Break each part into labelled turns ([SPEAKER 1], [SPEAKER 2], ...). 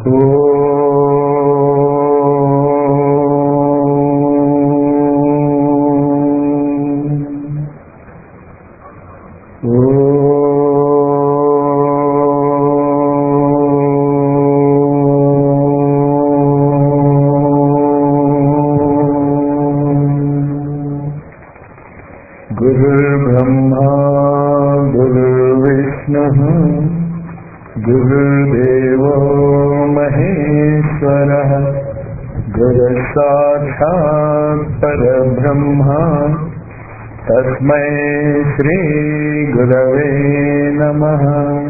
[SPEAKER 1] गुरुर्ब्रह्मा गुरुर्विष्णुः गुरुर्देवो महेश्वरः गुरुसाक्षात् परब्रह्मा तस्मै श्रीगुरवे नमः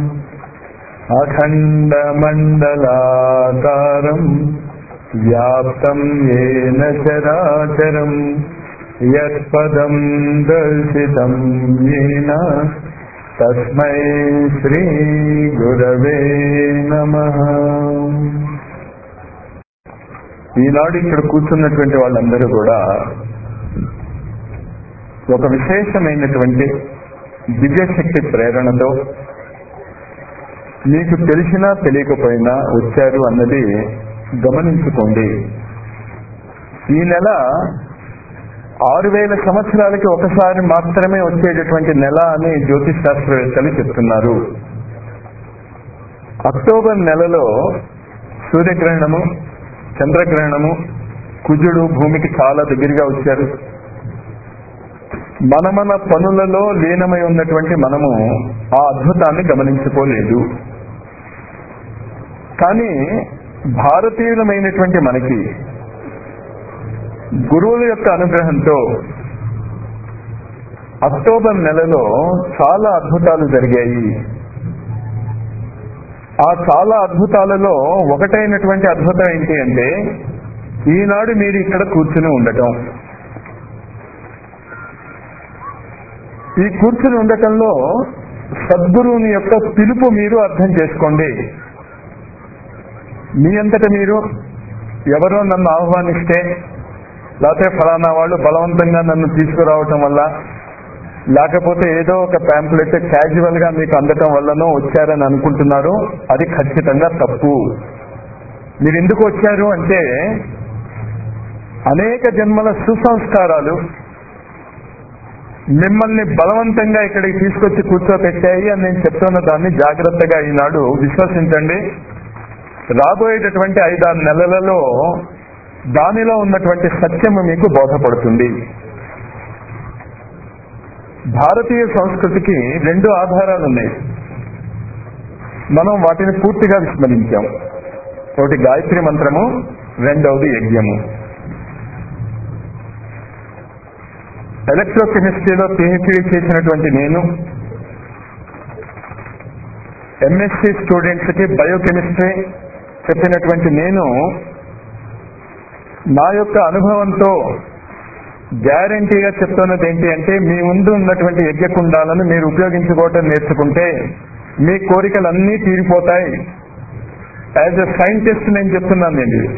[SPEAKER 1] अखण्डमण्डलाकारम् व्याप्तम् येन चराचरम् यत्पदम् दर्शितम् येन తస్మై శ్రీ గురవే నమ ఈనాడు ఇక్కడ కూర్చున్నటువంటి వాళ్ళందరూ కూడా ఒక విశేషమైనటువంటి దివ్యశక్తి ప్రేరణతో మీకు తెలిసినా తెలియకపోయినా వచ్చారు అన్నది గమనించుకోండి ఈ నెల ఆరు వేల సంవత్సరాలకి ఒకసారి మాత్రమే వచ్చేటటువంటి నెల అని జ్యోతిష్ శాస్త్రవేత్తలు చెప్తున్నారు అక్టోబర్ నెలలో సూర్యగ్రహణము చంద్రగ్రహణము కుజుడు భూమికి చాలా దగ్గరగా వచ్చారు మన మన పనులలో లీనమై ఉన్నటువంటి మనము ఆ అద్భుతాన్ని గమనించుకోలేదు కానీ భారతీయులమైనటువంటి మనకి గురువుల యొక్క అనుగ్రహంతో అక్టోబర్ నెలలో చాలా అద్భుతాలు జరిగాయి ఆ చాలా అద్భుతాలలో ఒకటైనటువంటి అద్భుతం ఏంటి అంటే ఈనాడు మీరు ఇక్కడ కూర్చుని ఉండటం ఈ కూర్చుని ఉండటంలో సద్గురువుని యొక్క పిలుపు మీరు అర్థం చేసుకోండి మీ అంతట మీరు ఎవరో నన్ను ఆహ్వానిస్తే లేకపోతే ఫలానా వాళ్ళు బలవంతంగా నన్ను తీసుకురావటం వల్ల లేకపోతే ఏదో ఒక ప్యాంప్లెట్ క్యాజువల్ గా మీకు అందటం వల్లనో వచ్చారని అనుకుంటున్నారు అది ఖచ్చితంగా తప్పు మీరు ఎందుకు వచ్చారు అంటే అనేక జన్మల సుసంస్కారాలు మిమ్మల్ని బలవంతంగా ఇక్కడికి తీసుకొచ్చి కూర్చోపెట్టాయి అని నేను చెప్తున్న దాన్ని జాగ్రత్తగా ఈనాడు విశ్వసించండి రాబోయేటటువంటి ఐదారు నెలలలో దానిలో ఉన్నటువంటి సత్యము మీకు బోధపడుతుంది భారతీయ సంస్కృతికి రెండు ఆధారాలు ఉన్నాయి మనం వాటిని పూర్తిగా విస్మరించాం ఒకటి గాయత్రి మంత్రము రెండవది యజ్ఞము ఎలక్ట్రోకెమిస్ట్రీలో పిహెచ్డీ చేసినటువంటి నేను ఎంఎస్సి స్టూడెంట్స్ కి బయోకెమిస్ట్రీ చెప్పినటువంటి నేను నా యొక్క అనుభవంతో గ్యారంటీగా చెప్తున్నది ఏంటి అంటే మీ ముందు ఉన్నటువంటి యజ్ఞకుండాలను మీరు ఉపయోగించుకోవటం నేర్చుకుంటే మీ కోరికలన్నీ తీరిపోతాయి యాజ్ ఎ సైంటిస్ట్ నేను చెప్తున్నాను నేను ఇది.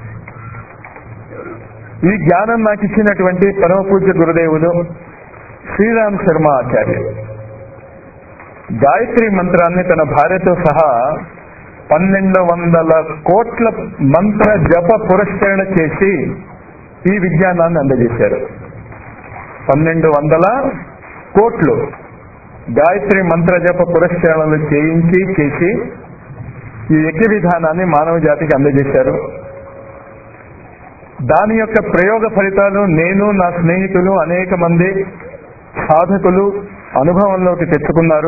[SPEAKER 1] ఈ జ్ఞానం నాకు ఇచ్చినటువంటి పరమ పూజ్య గురుదేవులు శ్రీరామ్ శర్మ ఆచార్య గాయత్రి మంత్రాన్ని తన భార్యతో సహా పన్నెండు వందల కోట్ల మంత్ర జప పురస్కరణ చేసి ఈ విజ్ఞానాన్ని అందజేశారు పన్నెండు వందల కోట్లు గాయత్రి మంత్ర జప పురస్కరణలు చేయించి చేసి ఈ యజ్ఞ విధానాన్ని మానవ జాతికి అందజేశారు దాని యొక్క ప్రయోగ ఫలితాలు నేను నా స్నేహితులు అనేక మంది సాధకులు అనుభవంలోకి తెచ్చుకున్నారు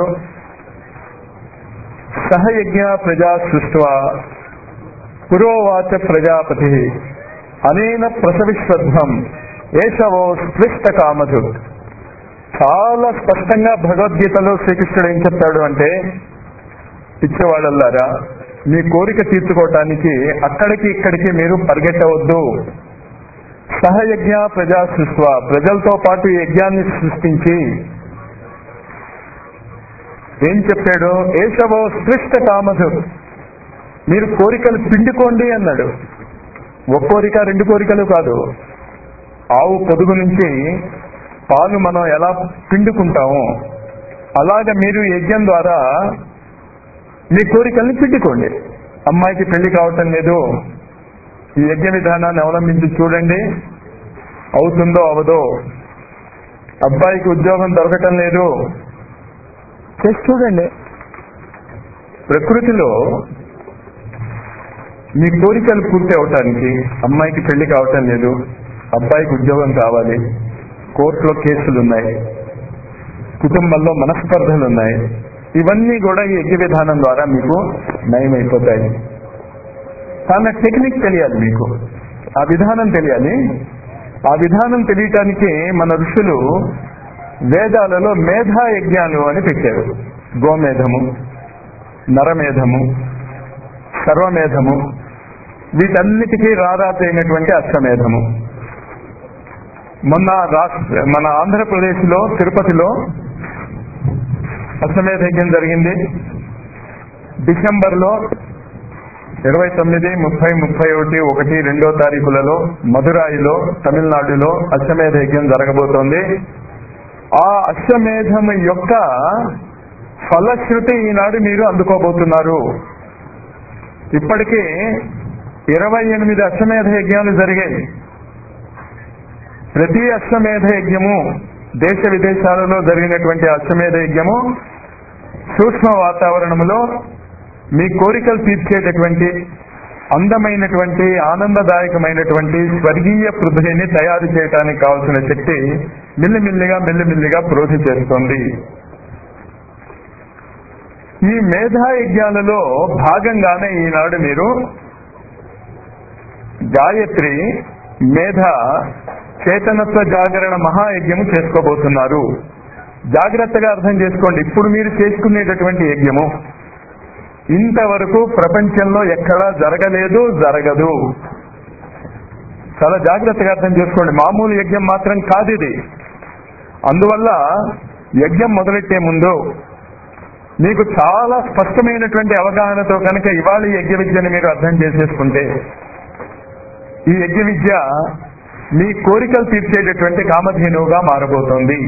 [SPEAKER 1] సహయజ్ఞ ప్రజా సృష్వా పురోవాచ ప్రజాపతి అనేన ప్రసవిశ్వధ్వం ఏషవో స్పృష్ట కామధు చాలా స్పష్టంగా భగవద్గీతలో శ్రీకృష్ణుడు ఏం చెప్తాడు అంటే పిచ్చేవాళ్ళల్లారా మీ కోరిక తీర్చుకోవటానికి అక్కడికి ఇక్కడికి మీరు పరిగెట్టవద్దు సహయజ్ఞ ప్రజా సృష్వ ప్రజలతో పాటు ఈ యజ్ఞాన్ని సృష్టించి ఏం చెప్పాడు ఏషవో స్పృష్ట కామధు మీరు కోరికలు పిండుకోండి అన్నాడు ఒక కోరిక రెండు కోరికలు కాదు ఆవు పొదుగు నుంచి పాలు మనం ఎలా పిండుకుంటామో అలాగ మీరు యజ్ఞం ద్వారా మీ కోరికల్ని పిండుకోండి అమ్మాయికి పెళ్లి కావటం లేదు ఈ యజ్ఞ విధానాన్ని అవలంబించి చూడండి అవుతుందో అవదో అబ్బాయికి ఉద్యోగం దొరకటం లేదు చేసి చూడండి ప్రకృతిలో మీ కోరికలు పూర్తి అవటానికి అమ్మాయికి పెళ్లి కావటం లేదు అబ్బాయికి ఉద్యోగం కావాలి కోర్టులో కేసులు ఉన్నాయి కుటుంబంలో మనస్పర్ధలు ఉన్నాయి ఇవన్నీ కూడా ఈ యజ్ఞ విధానం ద్వారా మీకు నయమైపోతాయి కానీ టెక్నిక్ తెలియాలి మీకు ఆ విధానం తెలియాలి ఆ విధానం తెలియటానికి మన ఋషులు వేదాలలో మేధా యజ్ఞాలు అని పెట్టారు గోమేధము నరమేధము సర్వమేధము వీటన్నిటికీ రారాత అయినటువంటి అశ్వమేధము మొన్న రాష్ట్ర మన ఆంధ్రప్రదేశ్ లో తిరుపతిలో అశ్వమేధ యజ్ఞం జరిగింది డిసెంబర్ లో ఇరవై తొమ్మిది ముప్పై ముప్పై ఒకటి ఒకటి రెండో తారీఖులలో మదురాయిలో తమిళనాడులో అశ్వమేధ యజ్ఞం జరగబోతోంది ఆ అశ్వమేధం యొక్క ఫలశ్రుతి ఈనాడు మీరు అందుకోబోతున్నారు ఇప్పటికే ఇరవై ఎనిమిది అశ్వమేధ యజ్ఞాలు జరిగాయి ప్రతి అశ్వమేధ యజ్ఞము దేశ విదేశాలలో జరిగినటువంటి అశ్వమేధ యజ్ఞము సూక్ష్మ వాతావరణంలో మీ కోరికలు తీర్చేటటువంటి అందమైనటువంటి ఆనందదాయకమైనటువంటి స్వర్గీయ పృథ్వీని తయారు చేయడానికి కావలసిన శక్తి మిల్లిమిల్లిగా మెల్లిమిల్లిగా ప్రోధి చేస్తుంది ఈ మేధా యజ్ఞాలలో భాగంగానే ఈనాడు మీరు గాయత్రి మేధ చేతనత్వ జాగరణ మహాయజ్ఞము చేసుకోబోతున్నారు జాగ్రత్తగా అర్థం చేసుకోండి ఇప్పుడు మీరు చేసుకునేటటువంటి యజ్ఞము ఇంతవరకు ప్రపంచంలో ఎక్కడా జరగలేదు జరగదు చాలా జాగ్రత్తగా అర్థం చేసుకోండి మామూలు యజ్ఞం మాత్రం కాదు ఇది అందువల్ల యజ్ఞం మొదలెట్టే ముందు మీకు చాలా స్పష్టమైనటువంటి అవగాహనతో కనుక ఇవాళ ఈ యజ్ఞ విద్యను మీరు అర్థం చేసేసుకుంటే ఈ యజ్ఞ విద్య మీ కోరికలు తీర్చేటటువంటి కామధేనువుగా మారబోతోంది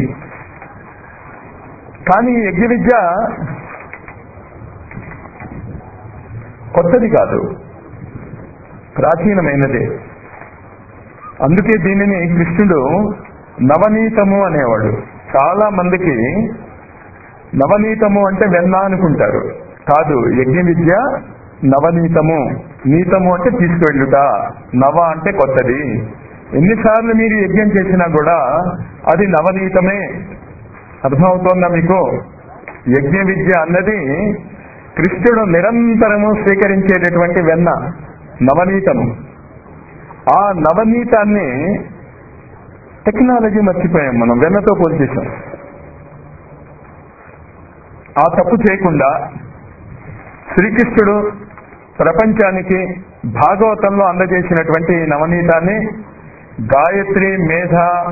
[SPEAKER 1] కానీ ఈ యజ్ఞ విద్య కొత్తది కాదు ప్రాచీనమైనదే అందుకే దీనిని కృష్ణుడు నవనీతము అనేవాడు చాలా మందికి నవనీతము అంటే వెన్న అనుకుంటారు కాదు యజ్ఞ విద్య నవనీతము నీతము అంటే తీసుకువెళ్ళుట నవ అంటే కొత్తది ఎన్నిసార్లు మీరు యజ్ఞం చేసినా కూడా అది నవనీతమే అర్థమవుతోందా మీకు యజ్ఞ విద్య అన్నది కృష్ణుడు నిరంతరము స్వీకరించేటటువంటి వెన్న నవనీతము ఆ నవనీతాన్ని టెక్నాలజీ మర్చిపోయాం మనం వెన్నతో పోల్చేసాం ఆ తప్పు చేయకుండా శ్రీకృష్ణుడు ప్రపంచానికి భాగవతంలో అందజేసినటువంటి ఈ నవనీతాన్ని గాయత్రి మేధ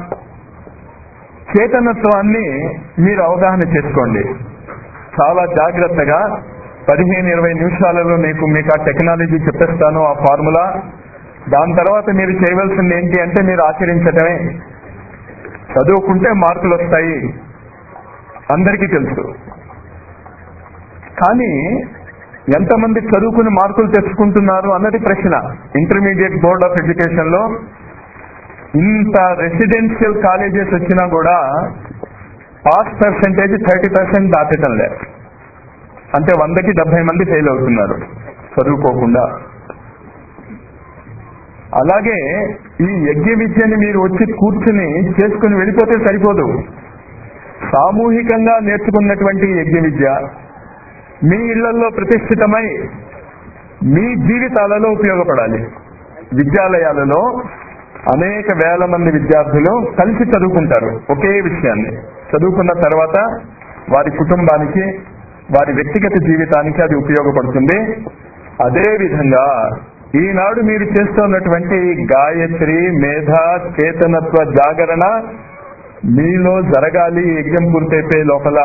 [SPEAKER 1] చేతనత్వాన్ని మీరు అవగాహన చేసుకోండి చాలా జాగ్రత్తగా పదిహేను ఇరవై నిమిషాలలో మీకు మీకు ఆ టెక్నాలజీ చెప్పేస్తాను ఆ ఫార్ములా దాని తర్వాత మీరు చేయవలసింది ఏంటి అంటే మీరు ఆచరించటమే చదువుకుంటే మార్కులు వస్తాయి అందరికీ తెలుసు కానీ ఎంతమంది చదువుకుని మార్కులు తెచ్చుకుంటున్నారు అన్నది ప్రశ్న ఇంటర్మీడియట్ బోర్డ్ ఆఫ్ ఎడ్యుకేషన్ లో ఇంత రెసిడెన్షియల్ కాలేజెస్ వచ్చినా కూడా పాస్ పర్సెంటేజ్ థర్టీ పర్సెంట్ దాటటం లేదు అంటే వందకి డెబ్బై మంది ఫెయిల్ అవుతున్నారు చదువుకోకుండా అలాగే ఈ యజ్ఞ విద్యని మీరు వచ్చి కూర్చుని చేసుకుని వెళ్ళిపోతే సరిపోదు సామూహికంగా నేర్చుకున్నటువంటి యజ్ఞ విద్య మీ ఇళ్లలో ప్రతిష్ఠితమై మీ జీవితాలలో ఉపయోగపడాలి విద్యాలయాలలో అనేక వేల మంది విద్యార్థులు కలిసి చదువుకుంటారు ఒకే విషయాన్ని చదువుకున్న తర్వాత వారి కుటుంబానికి వారి వ్యక్తిగత జీవితానికి అది ఉపయోగపడుతుంది అదే విధంగా ఈనాడు మీరు చేస్తున్నటువంటి గాయత్రి మేధ చేతనత్వ జాగరణ మీలో జరగాలి ఈ యజ్ఞం పూర్తయిపోయే లోపల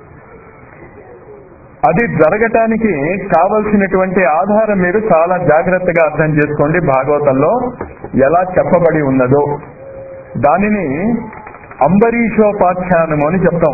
[SPEAKER 1] అది జరగటానికి కావలసినటువంటి ఆధారం మీరు చాలా జాగ్రత్తగా అర్థం చేసుకోండి భాగవతంలో ఎలా చెప్పబడి ఉన్నదో దానిని అంబరీషోపాఖ్యానము అని చెప్తాం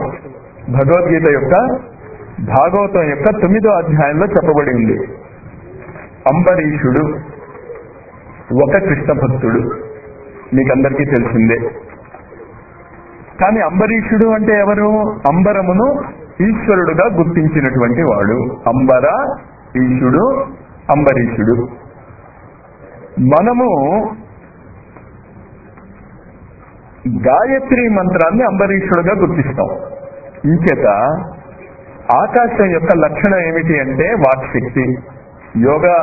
[SPEAKER 1] భగవద్గీత యొక్క భాగవతం యొక్క తొమ్మిదో అధ్యాయంలో చెప్పబడి ఉంది అంబరీషుడు ఒక కృష్ణ భక్తుడు మీకందరికీ తెలిసిందే కానీ అంబరీషుడు అంటే ఎవరు అంబరమును ఈశ్వరుడుగా గుర్తించినటువంటి వాడు అంబర ఈశుడు అంబరీషుడు మనము గాయత్రి మంత్రాన్ని అంబరీషుడుగా గుర్తిస్తాం ఇంచేత ఆకాశం యొక్క లక్షణం ఏమిటి అంటే వాక్శక్తి యోగా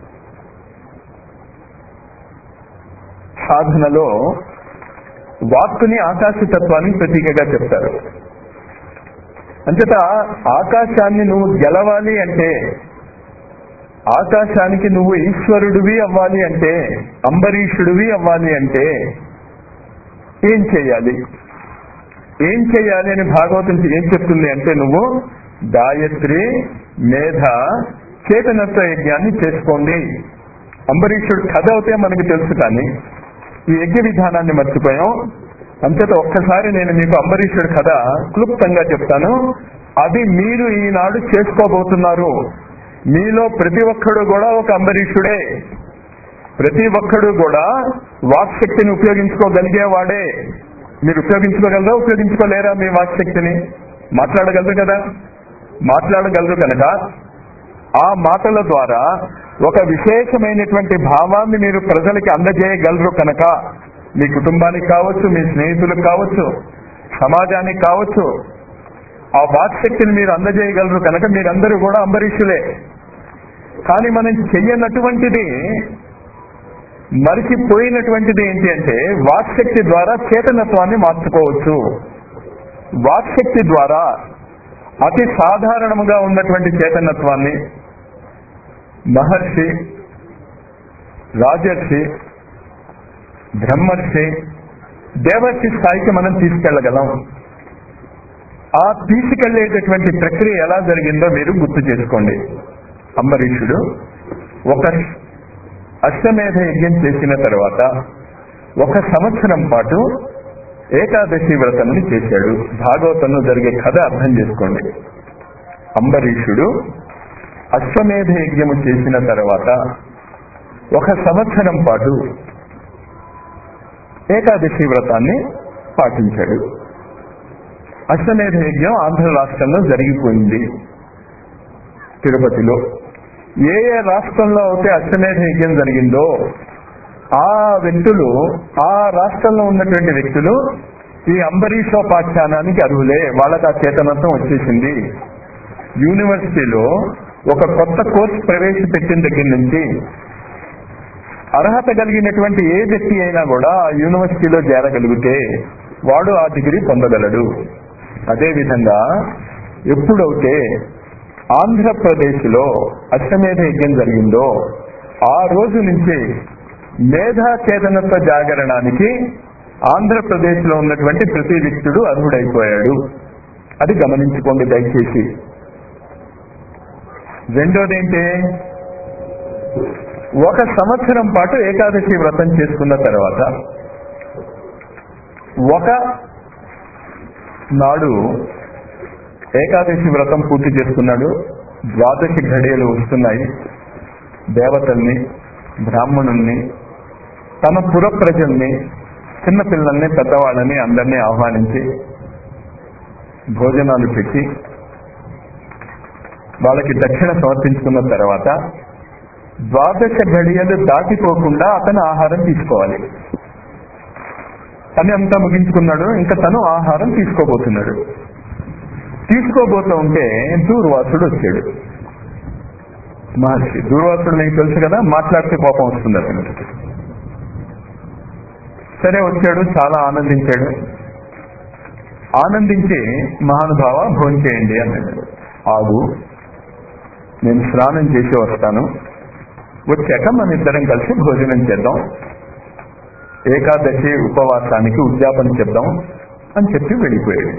[SPEAKER 1] సాధనలో వాక్కుని ఆకాశతత్వానికి ప్రతీకగా చెప్తారు అంచేత ఆకాశాన్ని నువ్వు గెలవాలి అంటే ఆకాశానికి నువ్వు ఈశ్వరుడివి అవ్వాలి అంటే అంబరీషుడివి అవ్వాలి అంటే ఏం చేయాలి ఏం చేయాలి అని భాగవతం ఏం చెప్తుంది అంటే నువ్వు గాయత్రి మేధ చేతనత్వ యజ్ఞాన్ని చేసుకోండి అంబరీషుడు కథ అవుతే మనకి తెలుసు కానీ ఈ యజ్ఞ విధానాన్ని మర్చిపోయాం అంతేత ఒక్కసారి నేను మీకు అంబరీషుడి కథ క్లుప్తంగా చెప్తాను అది మీరు ఈనాడు చేసుకోబోతున్నారు మీలో ప్రతి ఒక్కడు కూడా ఒక అంబరీషుడే ప్రతి ఒక్కడు కూడా వాక్శక్తిని ఉపయోగించుకోగలిగేవాడే మీరు ఉపయోగించుకోగలరా ఉపయోగించుకోలేరా మీ వాక్శక్తిని మాట్లాడగలరు కదా మాట్లాడగలరు కనుక ఆ మాటల ద్వారా ఒక విశేషమైనటువంటి భావాన్ని మీరు ప్రజలకి అందజేయగలరు కనుక మీ కుటుంబానికి కావచ్చు మీ స్నేహితులకు కావచ్చు సమాజానికి కావచ్చు ఆ వాక్శక్తిని మీరు అందజేయగలరు కనుక మీరందరూ కూడా అంబరీషులే కానీ మనం చెయ్యనటువంటిది మరిచిపోయినటువంటిది ఏంటి అంటే వాక్శక్తి ద్వారా చేతనత్వాన్ని మార్చుకోవచ్చు వాక్శక్తి ద్వారా అతి సాధారణముగా ఉన్నటువంటి చేతనత్వాన్ని మహర్షి రాజర్షి బ్రహ్మర్షి దేవర్షి స్థాయికి మనం తీసుకెళ్లగలం ఆ తీసుకెళ్లేటటువంటి ప్రక్రియ ఎలా జరిగిందో మీరు గుర్తు చేసుకోండి అంబరీషుడు ఒక అశ్వమేధ యజ్ఞం చేసిన తర్వాత ఒక సంవత్సరం పాటు ఏకాదశి వ్రతముని చేశాడు భాగవతంలో జరిగే కథ అర్థం చేసుకోండి అంబరీషుడు అశ్వమేధ యజ్ఞము చేసిన తర్వాత ఒక సంవత్సరం పాటు ఏకాదశి వ్రతాన్ని పాటించాడు అశ్వమేధ యజ్ఞం ఆంధ్ర రాష్ట్రంలో జరిగిపోయింది తిరుపతిలో ఏ ఏ రాష్ట్రంలో అయితే అశ్వమేధ యజ్ఞం జరిగిందో ఆ వ్యక్తులు ఆ రాష్ట్రంలో ఉన్నటువంటి వ్యక్తులు ఈ అంబరీషోపాఖ్యానానికి అర్హులే వాళ్ళకి ఆ చేతనత్వం వచ్చేసింది యూనివర్సిటీలో ఒక కొత్త కోర్స్ ప్రవేశపెట్టిన దగ్గర నుంచి అర్హత కలిగినటువంటి ఏ వ్యక్తి అయినా కూడా ఆ యూనివర్సిటీలో చేరగలిగితే వాడు ఆ డిగ్రీ పొందగలడు అదేవిధంగా ఎప్పుడైతే ఆంధ్రప్రదేశ్ లో అశ్వమేధ యజ్ఞం జరిగిందో ఆ రోజు నుంచి మేధా చేతనత్వ జాగరణానికి ఆంధ్రప్రదేశ్ లో ఉన్నటువంటి ప్రతి వ్యక్తుడు అర్హుడైపోయాడు అది గమనించుకోండి దయచేసి రెండోది ఏంటి ఒక సంవత్సరం పాటు ఏకాదశి వ్రతం చేసుకున్న తర్వాత ఒక నాడు ఏకాదశి వ్రతం పూర్తి చేసుకున్నాడు ద్వాదశి ఘడియలు వస్తున్నాయి దేవతల్ని బ్రాహ్మణుల్ని తన పుర ప్రజల్ని చిన్నపిల్లల్ని పెద్దవాళ్ళని అందరినీ ఆహ్వానించి భోజనాలు పెట్టి వాళ్ళకి దక్షిణ సమర్పించుకున్న తర్వాత ద్వాదశ ఘడియలు దాటిపోకుండా అతను ఆహారం తీసుకోవాలి పని అంతా ముగించుకున్నాడు ఇంకా తను ఆహారం తీసుకోబోతున్నాడు తీసుకోబోతూ ఉంటే దూర్వాసుడు వచ్చాడు మహర్షి దూర్వాసుడు మీకు తెలుసు కదా మాట్లాడితే కోపం వస్తుంది అతనికి సరే వచ్చాడు చాలా ఆనందించాడు ఆనందించి మహానుభావ భోజనం చేయండి అన్నాడు ఆగు నేను స్నానం చేసి వస్తాను వచ్చాక మన ఇద్దరం కలిసి భోజనం చేద్దాం ఏకాదశి ఉపవాసానికి ఉద్యాపన చేద్దాం అని చెప్పి వెళ్ళిపోయాడు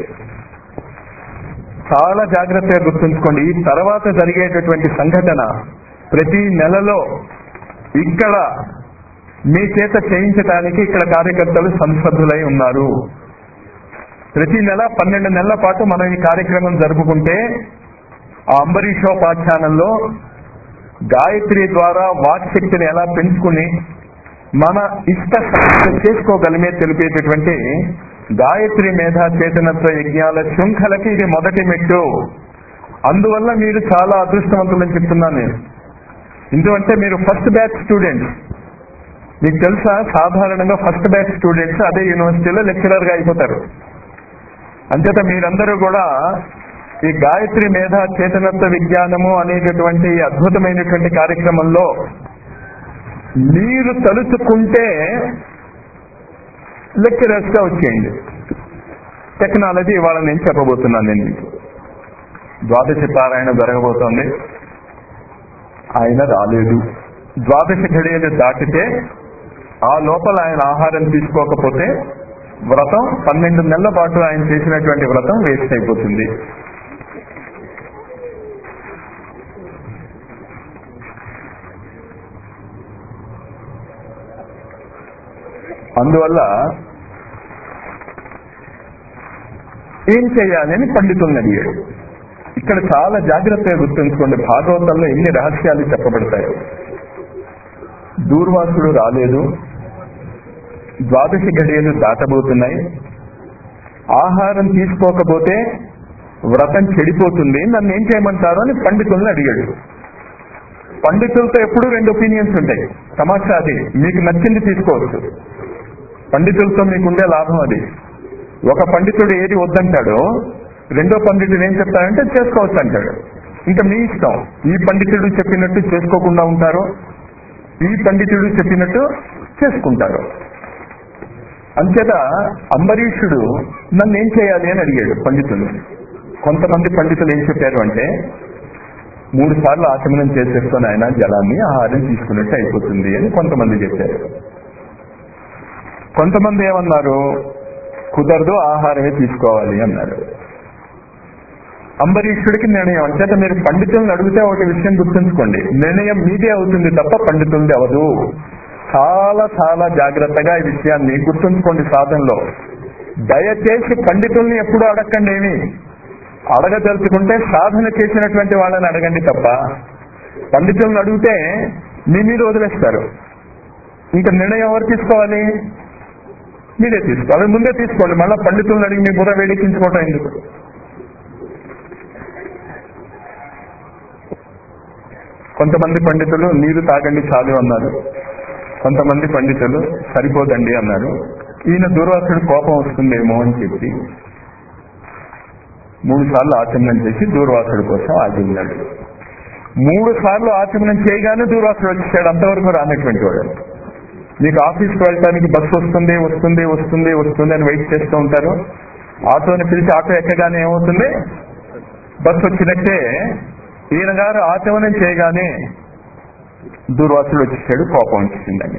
[SPEAKER 1] చాలా జాగ్రత్తగా గుర్తుంచుకోండి ఈ తర్వాత జరిగేటటువంటి సంఘటన ప్రతి నెలలో ఇక్కడ మీ చేత చేయించడానికి ఇక్కడ కార్యకర్తలు సంసద్ధులై ఉన్నారు ప్రతి నెల పన్నెండు నెలల పాటు మనం ఈ కార్యక్రమం జరుపుకుంటే ఆ అంబరీషోపాఖ్యానంలో గాయత్రి ద్వారా వాక్ శక్తిని ఎలా పెంచుకుని మన ఇష్ట సాధన చేసుకోగలిగే తెలిపేటటువంటి గాయత్రి మేధా చేతనత్వ యజ్ఞాల శృంఖలకి ఇది మొదటి మెట్టు అందువల్ల మీరు చాలా అదృష్టవంతులని చెప్తున్నాను నేను ఎందుకంటే మీరు ఫస్ట్ బ్యాచ్ స్టూడెంట్స్ మీకు తెలుసా సాధారణంగా ఫస్ట్ బ్యాచ్ స్టూడెంట్స్ అదే యూనివర్సిటీలో లెక్చరర్ గా అయిపోతారు అంచేత మీరందరూ కూడా ఈ గాయత్రి మేధ చేతనత్వ విజ్ఞానము అనేటటువంటి ఈ అద్భుతమైనటువంటి కార్యక్రమంలో మీరు తలుచుకుంటే లెక్చరర్స్ గా వచ్చేయండి టెక్నాలజీ ఇవాళ నేను చెప్పబోతున్నాను నేను మీకు ద్వాదశ పారాయణ జరగబోతోంది ఆయన రాలేదు ద్వాదశ ఘడియలు దాటితే ఆ లోపల ఆయన ఆహారం తీసుకోకపోతే వ్రతం పన్నెండు నెలల పాటు ఆయన చేసినటువంటి వ్రతం వేస్ట్ అయిపోతుంది అందువల్ల ఏం చేయాలి అని పండితుల్ని అడిగాడు ఇక్కడ చాలా జాగ్రత్తగా గుర్తుంచుకోండి భాగవతంలో ఎన్ని రహస్యాలు చెప్పబడతాయి దూర్వాసుడు రాలేదు ద్వాదశి గడియలు దాటబోతున్నాయి ఆహారం తీసుకోకపోతే వ్రతం చెడిపోతుంది నన్ను ఏం చేయమంటారు అని పండితుల్ని అడిగాడు పండితులతో ఎప్పుడూ రెండు ఒపీనియన్స్ ఉంటాయి తమాషా అది మీకు నచ్చింది తీసుకోవచ్చు పండితులతో మీకుండే లాభం అది ఒక పండితుడు ఏది వద్దంటాడో రెండో పండితుడు ఏం చెప్తాడంటే చేసుకోవచ్చు అంటాడు ఇంకా మీ ఇష్టం ఈ పండితుడు చెప్పినట్టు చేసుకోకుండా ఉంటారు ఈ పండితుడు చెప్పినట్టు చేసుకుంటారు అంచేత అంబరీషుడు నన్ను ఏం చేయాలి అని అడిగాడు పండితులు కొంతమంది పండితులు ఏం చెప్పారు అంటే మూడు సార్లు ఆచమనం చేసేసుకొని ఆయన జలాన్ని ఆహారం తీసుకున్నట్టు అయిపోతుంది అని కొంతమంది చెప్పారు కొంతమంది ఏమన్నారు కుదరదు ఆహారమే తీసుకోవాలి అన్నారు అంబరీషుడికి నిర్ణయం అంచేత మీరు పండితులను అడిగితే ఒక విషయం గుర్తుంచుకోండి నిర్ణయం మీదే అవుతుంది తప్ప పండితులది అవదు చాలా చాలా జాగ్రత్తగా ఈ విషయాన్ని గుర్తుంచుకోండి సాధనలో దయచేసి పండితుల్ని ఎప్పుడు అడగండి ఏమి అడగదలుచుకుంటే సాధన చేసినటువంటి వాళ్ళని అడగండి తప్ప పండితులను అడిగితే మీ మీద వదిలేస్తారు ఇంకా నిర్ణయం ఎవరు తీసుకోవాలి మీరే తీసుకోవాలి ముందే తీసుకోండి మళ్ళీ పండితులను అడిగి మీ బుర్ర వేడెక్కించుకోవటం ఎందుకు కొంతమంది పండితులు నీరు తాగండి చాలు అన్నారు కొంతమంది పండితులు సరిపోదండి అన్నారు ఈయన దూర్వాసుడు కోపం వస్తుందేమో అని చెప్పి మూడు సార్లు ఆచమనం చేసి దూర్వాసుడి కోసం ఆగి ఉన్నాడు మూడు సార్లు ఆచమనం చేయగానే దూర్వాసుడు వచ్చేసాడు అంతవరకు రానటువంటి వాడు మీకు ఆఫీస్కి వెళ్ళడానికి బస్సు వస్తుంది వస్తుంది వస్తుంది వస్తుంది అని వెయిట్ చేస్తూ ఉంటారు ఆటోని పిలిచి ఆటో ఎక్కగానే ఏమవుతుంది బస్సు వచ్చినట్టే ఈయన గారు ఆచమనం చేయగానే దూర్వాసుడు వచ్చేసాడు కోపం వచ్చేసిందని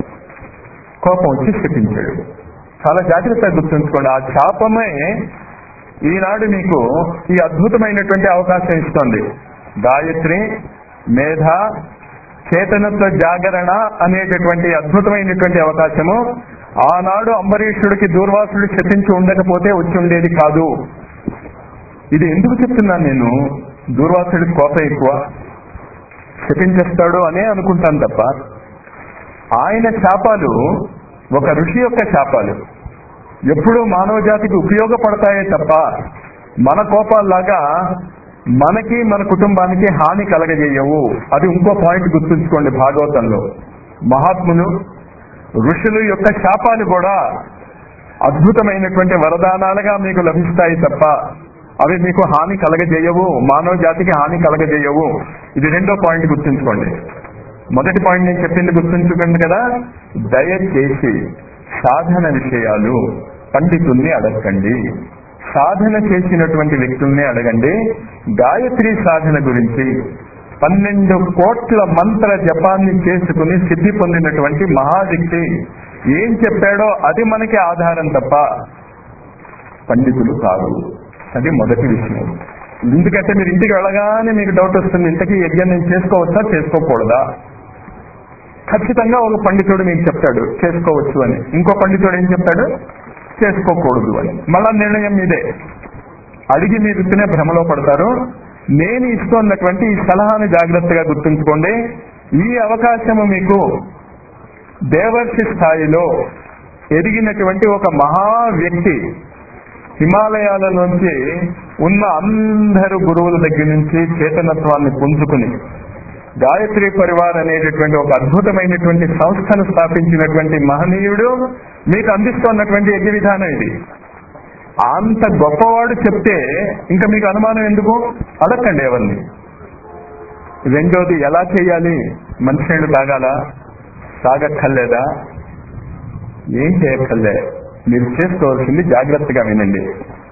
[SPEAKER 1] కోపం వచ్చి శపించాడు చాలా జాగ్రత్తగా గుర్తుంచుకోండి ఆ శాపమే ఈనాడు మీకు ఈ అద్భుతమైనటువంటి అవకాశం ఇస్తోంది గాయత్రి మేధ చేతనత్వ జాగరణ అనేటటువంటి అద్భుతమైనటువంటి అవకాశము ఆనాడు అంబరీషుడికి దూర్వాసుడు శపించి ఉండకపోతే వచ్చి ఉండేది కాదు ఇది ఎందుకు చెప్తున్నాను నేను దూర్వాసుడికి కోపం ఎక్కువ శపించేస్తాడు అనే అనుకుంటాను తప్ప ఆయన శాపాలు ఒక ఋషి యొక్క శాపాలు ఎప్పుడూ మానవ జాతికి ఉపయోగపడతాయే తప్ప మన కోపాల్లాగా మనకి మన కుటుంబానికి హాని కలగజేయవు అది ఇంకో పాయింట్ గుర్తుంచుకోండి భాగవతంలో మహాత్ములు ఋషులు యొక్క శాపాలు కూడా అద్భుతమైనటువంటి వరదానాలుగా మీకు లభిస్తాయి తప్ప అవి మీకు హాని కలగజేయవు మానవ జాతికి హాని కలగజేయవు ఇది రెండో పాయింట్ గుర్తుంచుకోండి మొదటి పాయింట్ నేను చెప్పింది గుర్తుంచుకోండి కదా దయచేసి సాధన విషయాలు పండితుల్ని అడగండి సాధన చేసినటువంటి వ్యక్తుల్ని అడగండి గాయత్రి సాధన గురించి పన్నెండు కోట్ల మంత్ర జపాన్ని చేసుకుని సిద్ధి పొందినటువంటి మహావ్యక్తి ఏం చెప్పాడో అది మనకి ఆధారం తప్ప పండితులు కాదు అది మొదటి విషయం ఎందుకంటే మీరు ఇంటికి వెళ్ళగానే మీకు డౌట్ వస్తుంది ఇంతకీ యజ్ఞం నేను చేసుకోవచ్చా చేసుకోకూడదా ఖచ్చితంగా ఒక పండితుడు మీకు చెప్తాడు చేసుకోవచ్చు అని ఇంకో పండితుడు ఏం చెప్తాడు చేసుకోకూడదు అని మళ్ళా నిర్ణయం మీదే అడిగి మీరు తినే భ్రమలో పడతారు నేను ఇస్తున్నటువంటి ఈ సలహాను జాగ్రత్తగా గుర్తుంచుకోండి ఈ అవకాశము మీకు దేవర్షి స్థాయిలో ఎదిగినటువంటి ఒక మహా వ్యక్తి హిమాలయాలలోంచి ఉన్న అందరు గురువుల దగ్గర నుంచి చేతనత్వాన్ని పుంజుకుని గాయత్రి పరివార్ అనేటటువంటి ఒక అద్భుతమైనటువంటి సంస్థను స్థాపించినటువంటి మహనీయుడు మీకు అందిస్తున్నటువంటి యజ్ఞ విధానం ఇది అంత గొప్పవాడు చెప్తే ఇంకా మీకు అనుమానం ఎందుకు అడగండి ఎవరిని రెండోది ఎలా చేయాలి మంచినీళ్ళు తాగాలా తాగక్కర్లేదా ఏం చేయక్కర్లే మీరు చేసుకోవాల్సింది జాగ్రత్తగా వినండి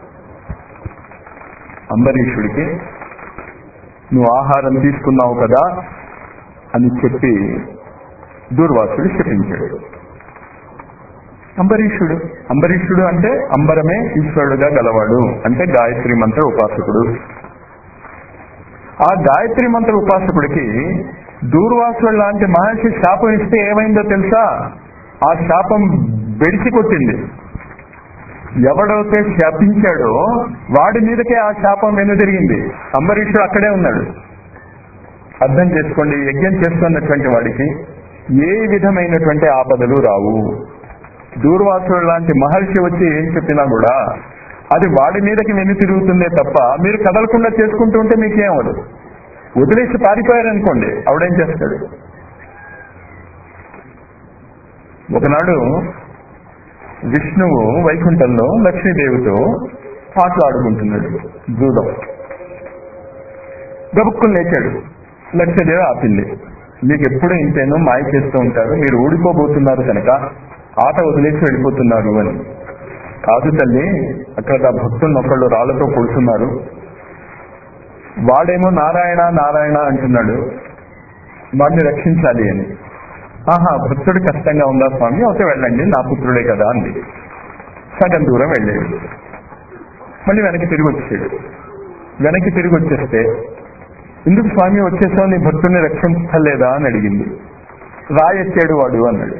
[SPEAKER 1] అంబరీషుడికి నువ్వు ఆహారం తీసుకున్నావు కదా అని చెప్పి దూర్వాసుడు శపించాడు అంబరీషుడు అంబరీషుడు అంటే అంబరమే ఈశ్వరుడుగా గలవాడు అంటే గాయత్రి మంత్ర ఉపాసకుడు ఆ గాయత్రి మంత్ర ఉపాసకుడికి దూర్వాసుడు లాంటి మహర్షి శాపం ఇస్తే ఏమైందో తెలుసా ఆ శాపం బెడిసి కొట్టింది ఎవడైతే శాపించాడో వాడి మీదకే ఆ శాపం వెనుదిరిగింది అంబరీషుడు అక్కడే ఉన్నాడు అర్థం చేసుకోండి యజ్ఞం చేస్తున్నటువంటి వాడికి ఏ విధమైనటువంటి ఆపదలు రావు దూర్వాసుడు లాంటి మహర్షి వచ్చి ఏం చెప్పినా కూడా అది వాడి మీదకి వెను తిరుగుతుందే తప్ప మీరు కదలకుండా చేసుకుంటూ ఉంటే మీకేం అవ్వదు వదిలేసి పారిపోయారనుకోండి ఆవిడేం చేస్తాడు ఒకనాడు విష్ణువు వైకుంఠంలో లక్ష్మీదేవితో ఆటలాడుకుంటున్నాడు జూదం గబుక్కులు లేచాడు లక్ష్మీదేవి ఆపింది మీకు ఎప్పుడు ఇంతేనో మాయ చేస్తూ ఉంటారు మీరు ఊడిపోబోతున్నారు కనుక ఆట వదిలేసి వెళ్ళిపోతున్నారు అని కాదు తల్లి అక్కడ ఆ భక్తులను ఒకళ్ళు రాళ్లతో కొడుతున్నారు వాడేమో నారాయణ నారాయణ అంటున్నాడు వాడిని రక్షించాలి అని ఆహా భక్తుడు కష్టంగా ఉందా స్వామి అయితే వెళ్ళండి నా పుత్రుడే కదా అంది సగం దూరం వెళ్ళాడు మళ్ళీ వెనక్కి తిరిగి వచ్చాడు వెనక్కి తిరిగి వచ్చేస్తే ఎందుకు స్వామి వచ్చేసావు నీ భక్తుడిని రక్షించలేదా అని అడిగింది రాయెత్తాడు వాడు అన్నాడు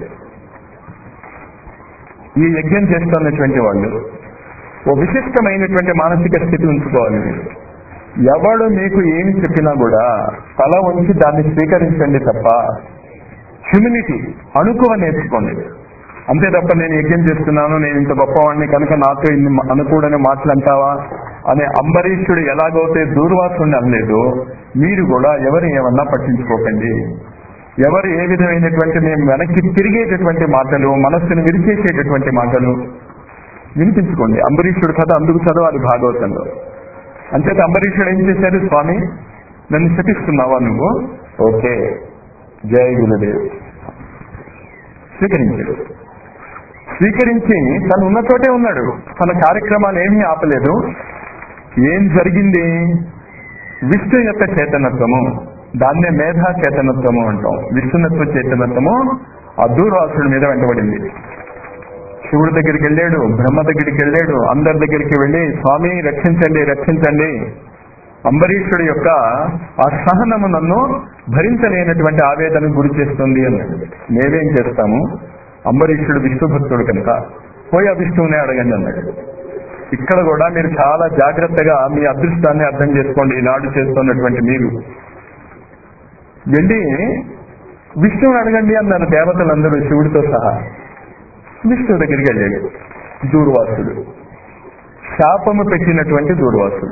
[SPEAKER 1] ఈ యజ్ఞం చేస్తున్నటువంటి వాళ్ళు ఓ విశిష్టమైనటువంటి మానసిక స్థితి ఉంచుకోవాలి మీరు ఎవడు మీకు ఏమి చెప్పినా కూడా తల ఉంచి దాన్ని స్వీకరించండి తప్ప హ్యూమినిటీ అణుకువ నేర్చుకోండి అంతే తప్ప నేను యజ్ఞం చేస్తున్నాను నేను ఇంత గొప్పవాడిని కనుక నాతో ఇన్ని అనుకూడని మాటలు అంటావా అనే అంబరీషుడు ఎలాగైతే దూర్వాసుని అనలేదు మీరు కూడా ఎవరు ఏమన్నా పట్టించుకోకండి ఎవరు ఏ విధమైనటువంటి మేము వెనక్కి తిరిగేటటువంటి మాటలు మనస్సును విరిచేసేటటువంటి మాటలు వినిపించుకోండి అంబరీషుడు కథ అందుకు చదవాలి భాగవతంలో అంచేత అంబరీషుడు ఏం చేశాడు స్వామి నన్ను శపిస్తున్నావా నువ్వు ఓకే జయ గురుదేవ్ స్వీకరించాడు స్వీకరించి తను ఉన్న చోటే ఉన్నాడు తన కార్యక్రమాలు ఏమీ ఆపలేదు ఏం జరిగింది విష్ణు యొక్క చేతనత్వము దాన్నే మేధా చేతనత్వము అంటాం విష్ణునత్వ చేతనత్వము ఆ దూర్వాసుడి మీద వెంటబడింది శివుడి దగ్గరికి వెళ్ళాడు బ్రహ్మ దగ్గరికి వెళ్ళాడు అందరి దగ్గరికి వెళ్ళి స్వామి రక్షించండి రక్షించండి అంబరీషుడి యొక్క ఆ సహనము నన్ను భరించలేనటువంటి ఆవేదనకు గురి చేస్తుంది అన్నాడు మేమేం చేస్తాము అంబరీషుడు విష్ణు భక్తుడు కనుక పోయి ఆ విష్ణువునే అడగండి అన్నాడు ఇక్కడ కూడా మీరు చాలా జాగ్రత్తగా మీ అదృష్టాన్ని అర్థం చేసుకోండి ఈనాడు చేస్తున్నటువంటి మీరు వెళ్ళి విష్ణువుని అడగండి అన్నారు దేవతలందరూ శివుడితో సహా విష్ణువు దగ్గరికి వెళ్ళాడు దూర్వాసుడు శాపము పెట్టినటువంటి దూర్వాసుడు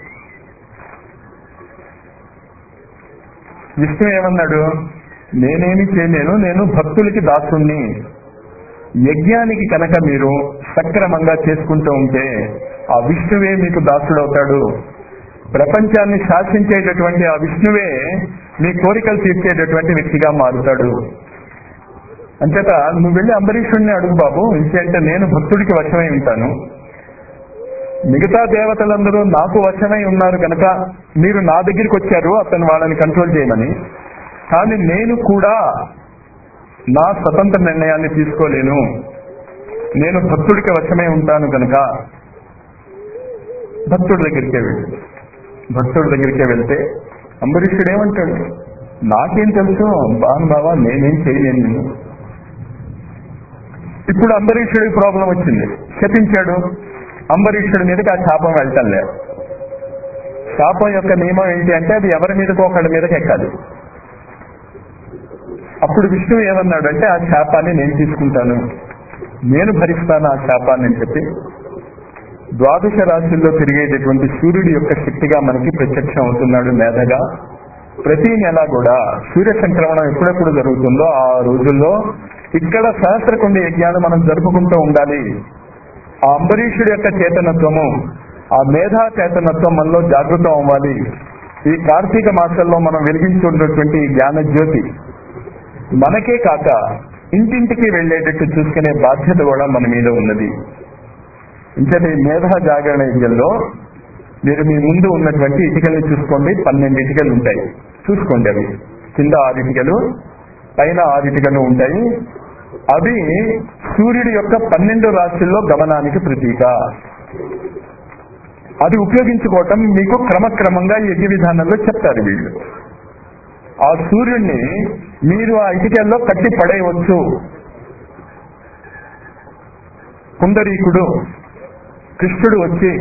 [SPEAKER 1] విష్ణు ఏమన్నాడు నేనేమి చేయలేను నేను భక్తులకి దాసుణ్ణి యజ్ఞానికి కనుక మీరు సక్రమంగా చేసుకుంటూ ఉంటే ఆ విష్ణువే మీకు దాసుడవుతాడు ప్రపంచాన్ని శాసించేటటువంటి ఆ విష్ణువే మీ కోరికలు తీర్చేటటువంటి వ్యక్తిగా మారుతాడు అంచేత నువ్వు వెళ్ళి అంబరీషుడిని అడుగు బాబు ఇంకేంటే నేను భక్తుడికి వశమై ఉంటాను మిగతా దేవతలందరూ నాకు వశమై ఉన్నారు కనుక మీరు నా దగ్గరికి వచ్చారు అతను వాళ్ళని కంట్రోల్ చేయమని కానీ నేను కూడా నా స్వతంత్ర నిర్ణయాన్ని తీసుకోలేను నేను భక్తుడికి వశమై ఉంటాను కనుక భక్తుడి దగ్గరికే వెళ్ళు భక్తుడి దగ్గరికే వెళ్తే అంబరీషుడు ఏమంటాడు నాకేం తెలుసు బాను బావా నేనేం చేయలేను నేను ఇప్పుడు అంబరీషుడికి ప్రాబ్లం వచ్చింది శపించాడు అంబరీషుడి మీదకి ఆ శాపం వెళ్ళటం లేదు శాపం యొక్క నియమం ఏంటి అంటే అది ఎవరి మీదకో ఒకళ్ళ మీదకి ఎక్కాలి అప్పుడు విష్ణువు ఏమన్నాడు అంటే ఆ శాపాన్ని నేను తీసుకుంటాను నేను భరిస్తాను ఆ శాపాన్ని అని చెప్పి ద్వాదశ రాశుల్లో తిరిగేటటువంటి సూర్యుడి యొక్క శక్తిగా మనకి ప్రత్యక్షం అవుతున్నాడు మేధగా ప్రతి నెల కూడా సూర్య సంక్రమణం ఎప్పుడెప్పుడు జరుగుతుందో ఆ రోజుల్లో ఇక్కడ సహస్రకుండ యజ్ఞాలు మనం జరుపుకుంటూ ఉండాలి ఆ అంబరీషుడి యొక్క చేతనత్వము ఆ మేధా చేతనత్వం మనలో జాగృతం అవ్వాలి ఈ కార్తీక మాసంలో మనం వెలిగించుకున్నటువంటి ఈ జ్ఞాన జ్యోతి మనకే కాక ఇంటింటికి వెళ్లేటట్టు చూసుకునే బాధ్యత కూడా మన మీద ఉన్నది ఇంకటి మేధా జాగరణ యజ్ఞంలో మీరు మీ ముందు ఉన్నటువంటి ఇటుకల్ని చూసుకోండి పన్నెండు ఇటుకలు ఉంటాయి చూసుకోండి అవి కింద ఆరు ఇటుకలు పైన ఆరు ఇటుకలు ఉంటాయి అవి సూర్యుడి యొక్క పన్నెండు రాశుల్లో గమనానికి ప్రతీక అది ఉపయోగించుకోవటం మీకు క్రమక్రమంగా ఈ యజ్ఞ విధానంలో చెప్తారు వీళ్ళు ఆ సూర్యుడిని మీరు ఆ ఇటుకల్లో కట్టి పడేయవచ్చు కుందరీకుడు కృష్ణుడు వచ్చి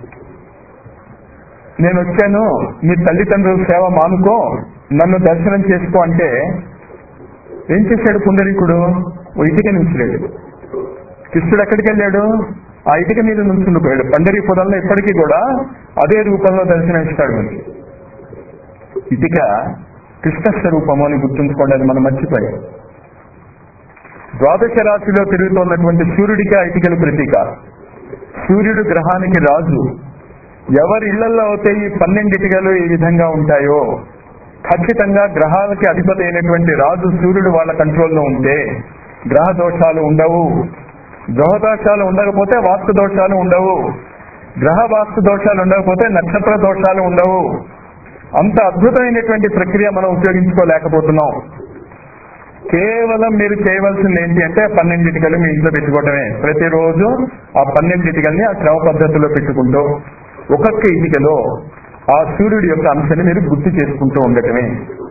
[SPEAKER 1] నేను వచ్చాను నీ తల్లిదండ్రుల సేవ మానుకో నన్ను దర్శనం చేసుకో అంటే ఏం చేశాడు పుండరీకుడు ఓ ఇటుక నుంచిలేడు కృష్ణుడు ఎక్కడికి వెళ్ళాడు ఆ ఇటుక మీద నుంచుండిపోయాడు పండరీపురంలో ఇప్పటికీ కూడా అదే రూపంలో దర్శనం ఇస్తాడు మనకి ఇటుక కృష్ణ స్వరూపము అని గుర్తుంచుకోండి అది మనం మర్చిపోయాం ద్వాదశ రాశిలో తిరుగుతున్నటువంటి సూర్యుడికి ఆ ఇటుకలు ప్రతీక సూర్యుడు గ్రహానికి రాజు ఎవరి ఇళ్లలో అయితే ఈ పన్నెండిటికలు ఈ విధంగా ఉంటాయో ఖచ్చితంగా గ్రహాలకి అధిపతి అయినటువంటి రాజు సూర్యుడు వాళ్ళ కంట్రోల్లో ఉంటే గ్రహ దోషాలు ఉండవు గ్రహ దోషాలు ఉండకపోతే వాస్తు దోషాలు ఉండవు గ్రహ వాస్తు దోషాలు ఉండకపోతే నక్షత్ర దోషాలు ఉండవు అంత అద్భుతమైనటువంటి ప్రక్రియ మనం ఉపయోగించుకోలేకపోతున్నాం కేవలం మీరు చేయవలసింది ఏంటి అంటే పన్నెండింటికలు మీ ఇంట్లో పెట్టుకోవటమే ప్రతిరోజు ఆ పన్నెండింటికల్ని ఆ క్రమ పద్ధతిలో పెట్టుకుంటూ ఒక్కొక్క ఇటుకలో ఆ సూర్యుడి యొక్క అంశాన్ని మీరు గుర్తు చేసుకుంటూ ఉండటమే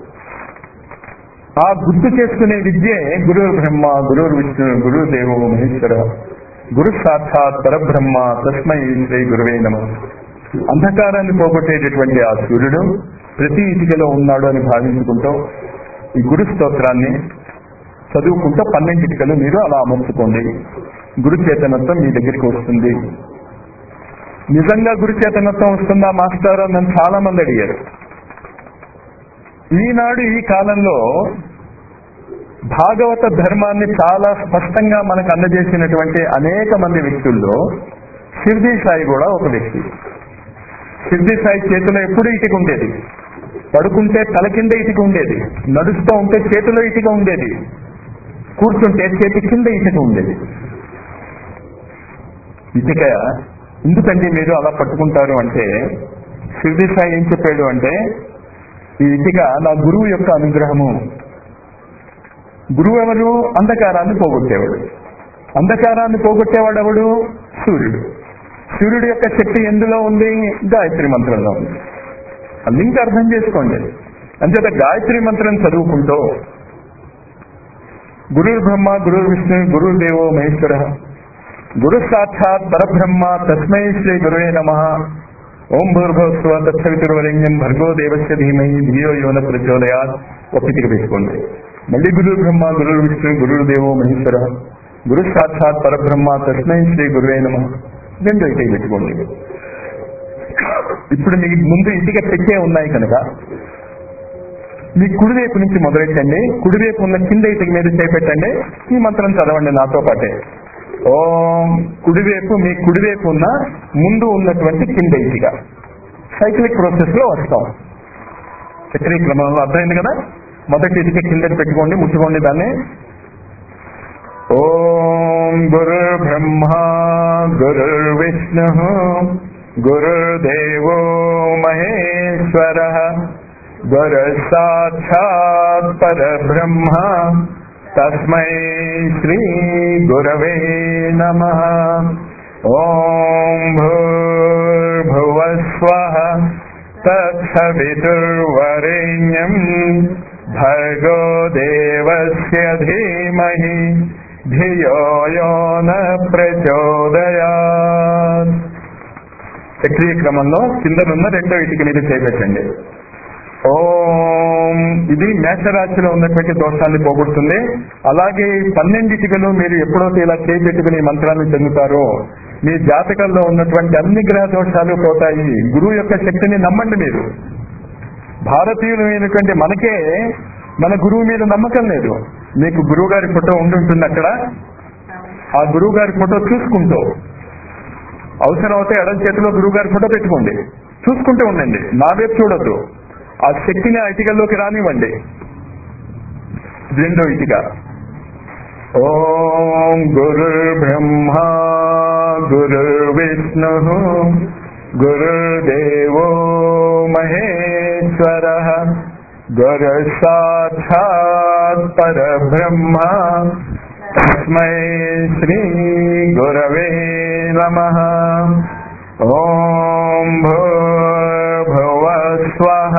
[SPEAKER 1] ఆ గుర్తు చేసుకునే విద్యే గురు బ్రహ్మ గురు విష్ణు గురు దేవో మహేశ్వర గురు సాక్షాత్ పరబ్రహ్మ తస్మై శ్రీ గురువే నమ అంధకారాన్ని పోగొట్టేటటువంటి ఆ సూర్యుడు ప్రతి ఇటుకలో ఉన్నాడు అని భావించుకుంటూ ఈ గురు స్తోత్రాన్ని చదువుకుంటూ పన్నెండిటికలు మీరు అలా అమర్చుకోండి గురు చేతనత్వం మీ దగ్గరికి వస్తుంది నిజంగా గురు చేతనత్వం వస్తుందా మాస్టర్ అని నన్ను చాలా మంది అడిగారు ఈనాడు ఈ కాలంలో భాగవత ధర్మాన్ని చాలా స్పష్టంగా మనకు అందజేసినటువంటి అనేక మంది వ్యక్తుల్లో షిర్దీ సాయి కూడా ఒక వ్యక్తి షిర్దీ సాయి చేతిలో ఎప్పుడు ఇటుక ఉండేది పడుకుంటే తల కింద ఇటుక ఉండేది నడుస్తూ ఉంటే చేతిలో ఇటుక ఉండేది కూర్చుంటే చేతి కింద ఇటుక ఉండేది ఇటుక ఎందుకండి మీరు అలా పట్టుకుంటారు అంటే షిర్దీ సాయి ఏం చెప్పాడు అంటే ఈ ఇటుక నా గురువు యొక్క అనుగ్రహము గురువు ఎవరు అంధకారాన్ని పోగొట్టేవాడు అంధకారాన్ని పోగొట్టేవాడు ఎవడు సూర్యుడు సూర్యుడు యొక్క శక్తి ఎందులో ఉంది గాయత్రి మంత్రంలో ఉంది ఆ లింక్ అర్థం చేసుకోండి అంచేత గాయత్రి మంత్రం చదువుకుంటూ గురు బ్రహ్మ గురు విష్ణు గురు దేవో మహేశ్వర గురు సాక్షాత్ పరబ్రహ్మ తస్మై శ్రీ గురువే నమ ఓం భూర్భవస్వ తత్సవితుర్వరేణ్యం భర్గో దేవస్య ధీమై ధియో యోన ప్రచోదయాత్ ఒప్పిటికి పెట్టుకోండి మళ్ళీ గురు బ్రహ్మ గురు విష్ణు గురు దేవో మహేశ్వర గురు సాక్షాత్ పరబ్రహ్మ తస్మై శ్రీ గురువే నమ రెండు ఇటుక పెట్టుకోండి ఇప్పుడు మీ ముందు ఇటుక పెట్టే ఉన్నాయి కనుక మీ కుడివైపు నుంచి మొదలెట్టండి కుడివైపు ఉన్న కింద ఇటుక మీద చేపెట్టండి ఈ మంత్రం చదవండి నాతో పాటే ఓం కుడివైపు మీ కుడివైపు ఉన్న ముందు ఉన్నటువంటి కింద ఇటుక సైక్లిక్ ప్రాసెస్ లో వస్తాం చక్రీ క్రమంలో అర్థమైంది కదా మొదటి ఇటుక కింద పెట్టుకోండి ముట్టుకోండి దాన్ని ఓం గురు బ్రహ్మ గురు విష్ణు గురుదేవో మహేశ్వర గురు సాక్షాత్ పరబ్రహ్మ తస్మై శ్రీ గురవే నమ ఓం భూర్భువస్వ తత్సవితుర్వరేణ్యం భర్గో దేవస్య ధీమహి ధియో యో న ప్రచోదయాత్ చక్రీయ క్రమంలో కిందనున్న రెండో ఇటుక మీద చేపెట్టండి ఓం ఇది మేషరాశిలో ఉన్నటువంటి దోషాన్ని పోగొడుతుంది అలాగే ఈ పన్నెండిటికలు మీరు ఎప్పుడైతే ఇలా చేపెట్టుకుని ఈ మంత్రాన్ని చెందుతారో మీ జాతకంలో ఉన్నటువంటి అన్ని గ్రహ దోషాలు పోతాయి గురువు యొక్క శక్తిని నమ్మండి మీరు భారతీయులైనటువంటి మనకే మన గురువు మీద నమ్మకం లేదు మీకు గురువు గారి ఫోటో ఉండుంటుంది అక్కడ ఆ గురువు గారి ఫోటో చూసుకుంటూ అవసరం అయితే ఎడం చేతిలో గురువు గారి ఫోటో పెట్టుకోండి చూసుకుంటూ ఉండండి నా వైపు చూడొద్దు ఆ శక్తిని ఆ ఇటుకల్లోకి రానివ్వండి రెండో ఇటుక ఓం గురు బ్రహ్మ గురు విష్ణు గురుదేవో మహేశ్వర గురు సాక్షాత్ పరబ్రహ్మ తస్మై శ్రీ గురవే నమ ఓం భూర్భువ స్వః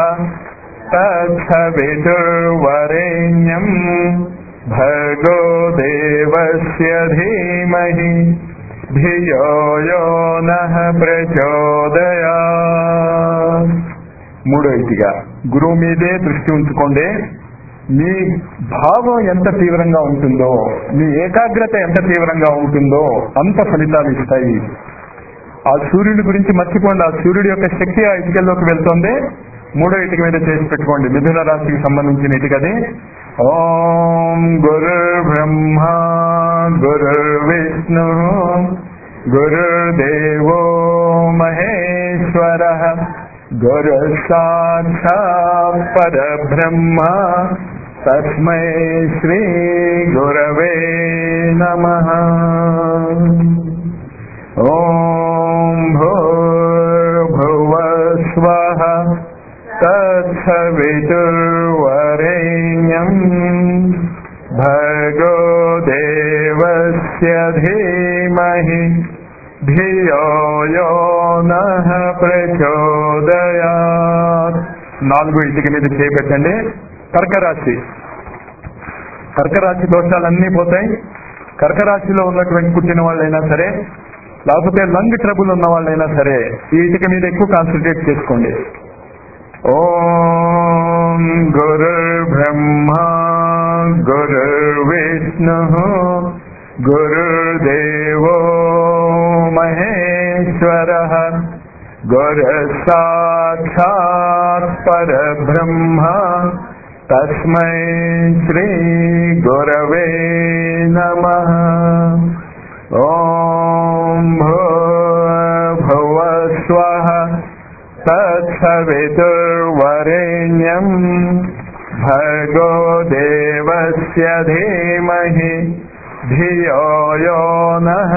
[SPEAKER 1] తత్సవితుర్వరేణ్యం భర్గో దేవస్య ధీమహి ధియో యో నః ప్రచోదయా మూడో ఇదిగా గురువు మీదే దృష్టి ఉంచుకోండి మీ భావం ఎంత తీవ్రంగా ఉంటుందో మీ ఏకాగ్రత ఎంత తీవ్రంగా ఉంటుందో అంత ఫలితాలు ఇస్తాయి ఆ సూర్యుడి గురించి మర్చిపోండి ఆ సూర్యుడి యొక్క శక్తి ఆ ఇటుకల్లోకి వెళ్తుంది మూడో ఇటుక మీద చేసి పెట్టుకోండి మిథున రాశికి సంబంధించిన ఇటుకది ఓం గురు బ్రహ్మ గురు విష్ణు గురుదేవో మహేశ్వర గురు సాక్షాత్ పరబ్రహ్మ తస్మై శ్రీ గురవే నమ ఓం భూర్భువ స్వః తత్సవితుర్వరేణ్యం భర్గో దేవస్య ధీమహి ధియో యో నః ప్రచోదయాత్ నాలుగు ఇటుక మీద చేపెట్టండి కర్కరాశి కర్కరాశి దోషాలన్నీ పోతాయి కర్కరాశిలో ఉన్నటువంటి పుట్టిన వాళ్ళైనా సరే లేకపోతే లంగ్ ట్రబుల్ ఉన్న వాళ్ళైనా సరే ఈ ఇటుక మీద ఎక్కువ కాన్సన్ట్రేట్ చేసుకోండి ఓం గురు బ్రహ్మ గురు విష్ణు గురుదేవో మహేశ్వర గురు సాక్షాత్ పరబ్రహ్మ తస్మై శ్రీ గురవే నమ ఓం భూర్భువ స్వః తత్సవితుర్వరేణ్యం భర్గో దేవస్య ధీమహి ధియో యో నః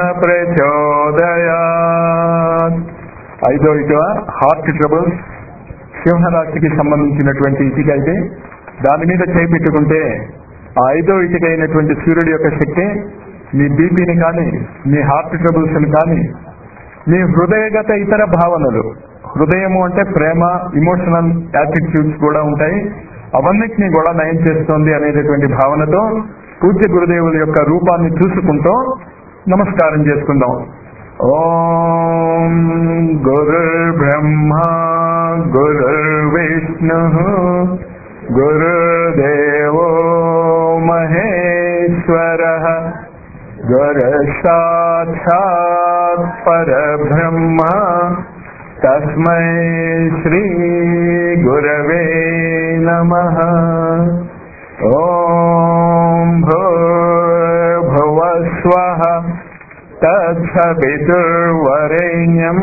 [SPEAKER 1] ప్రచోదయాత్ ఐదో ఇటువ హార్ట్ ట్రబుల్స్ సింహరాశికి సంబంధించినటువంటి ఇటుక అయితే దాని మీద చేపెట్టుకుంటే ఆ ఐదో ఇటుక అయినటువంటి సూర్యుడి యొక్క శక్తి మీ బీపీని కానీ మీ హార్ట్ ట్రబుల్స్ ని కానీ మీ హృదయగత ఇతర భావనలు హృదయము అంటే ప్రేమ ఇమోషనల్ యాటిట్యూడ్స్ కూడా ఉంటాయి అవన్నిటిని కూడా నయం చేస్తోంది అనేటటువంటి భావనతో పూజ్య గురుదేవుల యొక్క రూపాన్ని చూసుకుంటూ నమస్కారం చేసుకుందాం ఓం గురు బ్రహ్మ గురు విష్ణు గురుదేవో మహేశ్వర గురు సాక్షాత్ పరబ్రహ్మ తస్మై శ్రీ గురవే నమ ఓం భూర్భువ స్వః తత్సవితుర్వరేణ్యం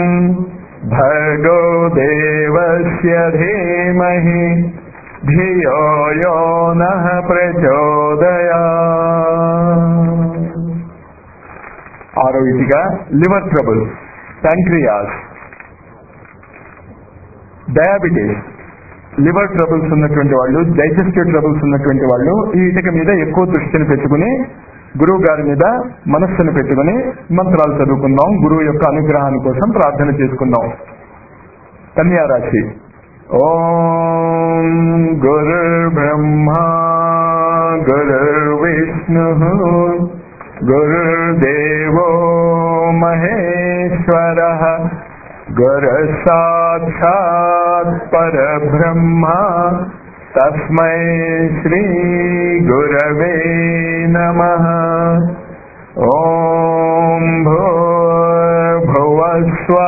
[SPEAKER 1] భర్గో దేవస్య ధీమహి ధియో యో నః ప్రచోదయా ఆరో ఇదిగా liver trouble pancreas diabetes liver troubles ఉన్నటువంటి వాళ్ళు డైజెస్టివ్ ట్రబుల్స్ ఉన్నటువంటి వాళ్ళు ఈ ఇటుక మీద ఎక్కువ దృష్టిని పెట్టుకుని గురువు గారి మీద మనస్సును పెట్టుకుని మంత్రాలు చదువుకుందాం గురువు యొక్క అనుగ్రహాన్ని కోసం ప్రార్థన చేసుకుందాం కన్యా రాశి ఓం గురు బ్రహ్మ గురు విష్ణు గురుదేవో మహేశ్వర గురు సాక్షాత్ పరబ్రహ్మ తస్మై శ్రీ గురవే నమ ఓం భూర్భువస్వ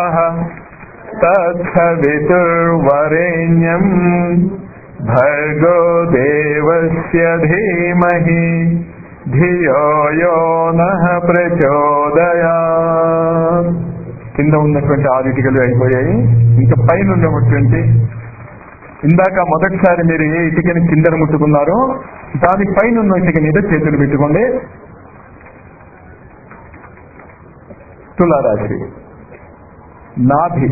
[SPEAKER 1] తత్సవితుర్వరేణ్యం భర్గో దేవస్య ధీమహి ధియో యో నః ప్రచోదయా కింద ఉన్నటువంటి ఆరు ఇటుకలు అయిపోయాయి ఇంకా పైన ఉన్నటువంటి ఇందాక మొదటిసారి మీరు ఏ ఇటుకని కిందన ముట్టుకున్నారో దాని పైన ఉన్న ఇటుక మీద చేతులు పెట్టుకోండి తులారాశి నాభి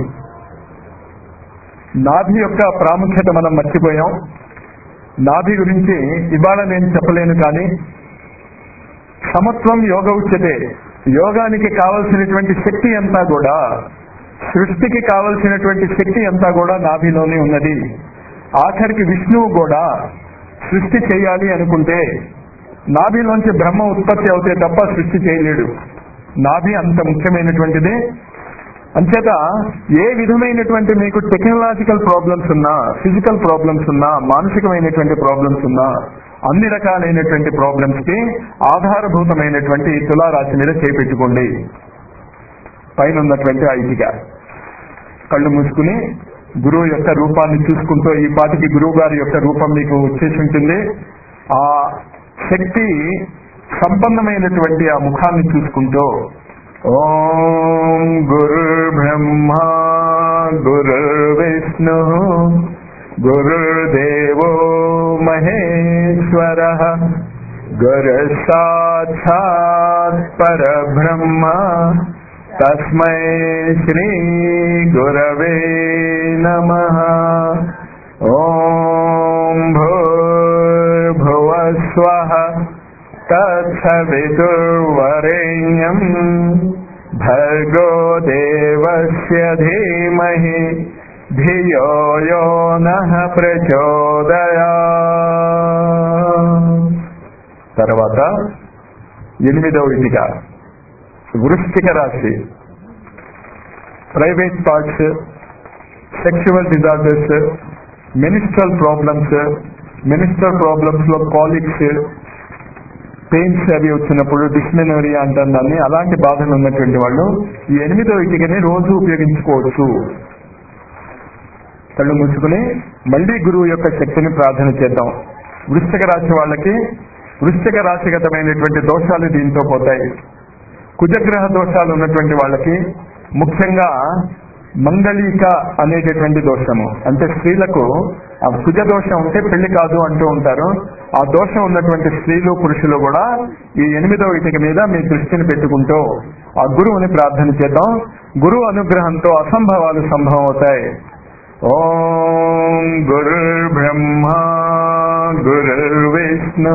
[SPEAKER 1] నాభి యొక్క ప్రాముఖ్యత మనం మర్చిపోయాం నాభి గురించి ఇవాళ నేను చెప్పలేను కానీ సమత్వం యోగ ఉచ్యతే యోగానికి కావలసినటువంటి శక్తి అంతా కూడా సృష్టికి కావలసినటువంటి శక్తి అంతా కూడా నాభిలోనే ఉన్నది ఆఖరికి విష్ణువు కూడా సృష్టి చేయాలి అనుకుంటే నాభిలోంచి బ్రహ్మ ఉత్పత్తి అవుతే తప్ప సృష్టి చేయలేడు నాభి అంత ముఖ్యమైనటువంటిది అంచేత ఏ విధమైనటువంటి మీకు టెక్నాలజికల్ ప్రాబ్లమ్స్ ఉన్నా ఫిజికల్ ప్రాబ్లమ్స్ ఉన్నా మానసికమైనటువంటి ప్రాబ్లమ్స్ ఉన్నా అన్ని రకాలైనటువంటి ప్రాబ్లమ్స్ కి ఆధారభూతమైనటువంటి తులారాశి మీద చేపెట్టుకోండి పైన ఉన్నటువంటి ఐటిగా కళ్ళు మూసుకుని గురువు యొక్క రూపాన్ని చూసుకుంటూ ఈ పాటికి గురువు గారి యొక్క రూపం మీకు వచ్చేసి ఉంటుంది ఆ శక్తి సంపన్నమైనటువంటి ఆ ముఖాన్ని చూసుకుంటూ ఓం గురు బ్రహ్మ గురు విష్ణు గురుదేవో మహేశ్వర గురు సాక్షాత్ పరబ్రహ్మ తస్మై శ్రీ గురవే నమ ఓం భూర్భువస్వ తత్సవితుర్వరేణ్యం భర్గో దేవస్య ధీమహి ధియో యో నః ప్రచోదయా తర్వాత ఎనిమిదవ ఇదిగా వృశ్చిక రాశి private parts sexual disorders menstrual problems menstrual problems లో కాలిక్స్ పెయిన్స్ అవి వచ్చినప్పుడు డిస్మినరీ అంటాం దాన్ని అలాంటి బాధలు ఉన్నటువంటి వాళ్ళు ఈ ఎనిమిదో ఇటుకని రోజు ఉపయోగించుకోవచ్చు కళ్ళు మూసుకుని మళ్ళీ గురువు యొక్క శక్తిని ప్రార్థన చేద్దాం వృశ్చిక రాశి వాళ్ళకి వృశ్చిక రాశిగతమైనటువంటి దోషాలు దీంతో పోతాయి కుజగ్రహ దోషాలు ఉన్నటువంటి వాళ్ళకి ముఖ్యంగా మంగళిక అనేటటువంటి దోషము అంటే స్త్రీలకు ఆ కుజ దోషం ఉంటే పెళ్లి కాదు అంటూ ఉంటారు ఆ దోషం ఉన్నటువంటి స్త్రీలు పురుషులు కూడా ఈ ఎనిమిదవ ఇటుక మీద మీ దృష్టిని పెట్టుకుంటూ ఆ గురువుని ప్రార్థన చేద్దాం గురువు అనుగ్రహంతో అసంభవాలు సంభవం అవుతాయి ఓం గురు బ్రహ్మ గురు విష్ణు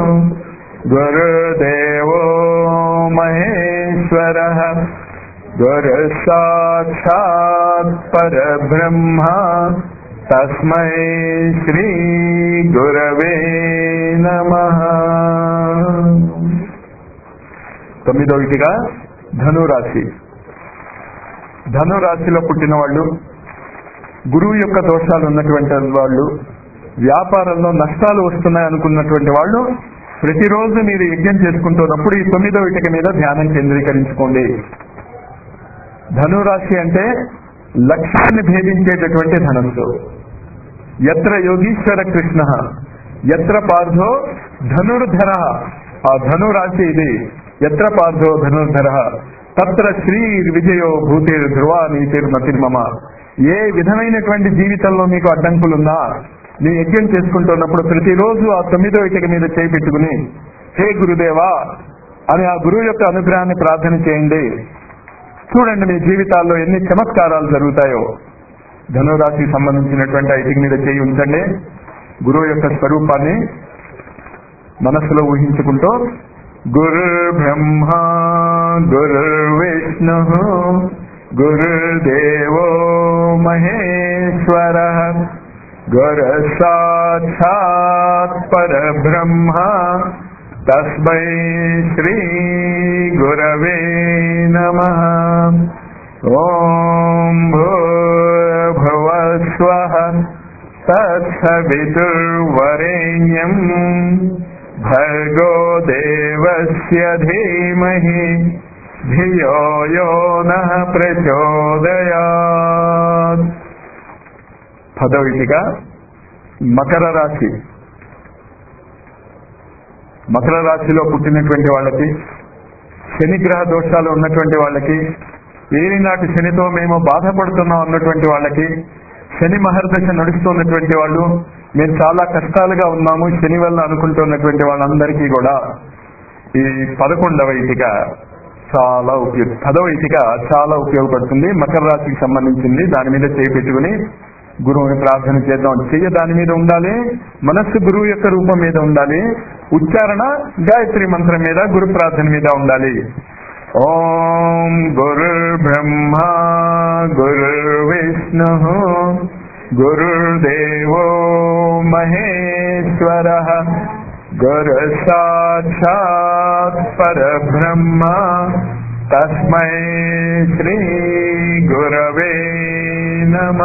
[SPEAKER 1] గురుదేవో మహేశ్వర గురు సాక్షాత్ పరబ్రహ్మ తస్మై శ్రీ గురవే నమ తొమ్మిదో ఇటుగా ధనురాశి ధనురాశిలో పుట్టిన వాళ్ళు గురువు యొక్క దోషాలు ఉన్నటువంటి వాళ్ళు వ్యాపారంలో నష్టాలు వస్తున్నాయి అనుకున్నటువంటి వాళ్ళు ప్రతిరోజు మీరు యజ్ఞం చేసుకుంటున్నప్పుడు ఈ తొమ్మిదో ఇటుక మీద ధ్యానం కేంద్రీకరించుకోండి ధనురాశి అంటే లక్ష్యాన్ని భేదించేటటువంటి ధనంతో ఎత్ర యోగీశ్వర కృష్ణ ఎత్ర పార్థో ధనుర్ధర ఆ ధనురాశి ఇది ఎత్ర పార్థో ధనుర్ధర తత్ర శ్రీ విజయో భూతేరు ధ్రువ నీతిర్ మతిర్మమ ఏ విధమైనటువంటి జీవితంలో మీకు అడ్డంకులున్నా మీ యజ్ఞం చేసుకుంటున్నప్పుడు ప్రతిరోజు ఆ తొమ్మిదో ఇటుక మీద చేయి పెట్టుకుని హే గురుదేవా అని ఆ గురువు యొక్క అనుగ్రహాన్ని ప్రార్థన చేయండి చూడండి మీ జీవితాల్లో ఎన్ని చమత్కారాలు జరుగుతాయో ధనురాశికి సంబంధించినటువంటి ఆ ఇటుక మీద చేయి ఉంచండి గురువు యొక్క స్వరూపాన్ని మనస్సులో ఊహించుకుంటూ గురు బ్రహ్మ గురు విష్ణు గురుదేవో మహేశ్వర గురు సాక్షాత్ పరబ్రహ్మ తస్మై శ్రీ గురవే నమ ఓం భూర్భువస్వ తత్సవితుర్వరేణ్యం భర్గో దేవస్య ధీమహి ధియో యో నః ప్రచోదయాత్ పదవిటిగా మకర రాశి మకర రాశిలో పుట్టినటువంటి వాళ్ళకి శనిగ్రహ దోషాలు ఉన్నటువంటి వాళ్ళకి ఏలినాటి శనితో మేము బాధపడుతున్నాం అన్నటువంటి వాళ్ళకి శని మహర్దశ నడుస్తున్నటువంటి వాళ్ళు మేము చాలా కష్టాలుగా ఉన్నాము శని వల్ల అనుకుంటున్నటువంటి వాళ్ళందరికీ కూడా ఈ పదకొండవ ఇటిక చాలా ఉపయోగ పదవ ఇటిక చాలా ఉపయోగపడుతుంది మకర రాశికి సంబంధించింది దాని మీద చేయి పెట్టుకుని గురువుని ప్రార్థన చేద్దాం చెయ్య దాని మీద ఉండాలి మనస్సు గురువు యొక్క రూపం మీద ఉండాలి ఉచ్చారణ గాయత్రి మంత్రం మీద గురు ప్రార్థన మీద ఉండాలి ఓం గురు బ్రహ్మ గురు విష్ణు గురుదేవో మహేశ్వర గురు సాక్షాత్ పరబ్రహ్మ తస్మై శ్రీ గురవే నమ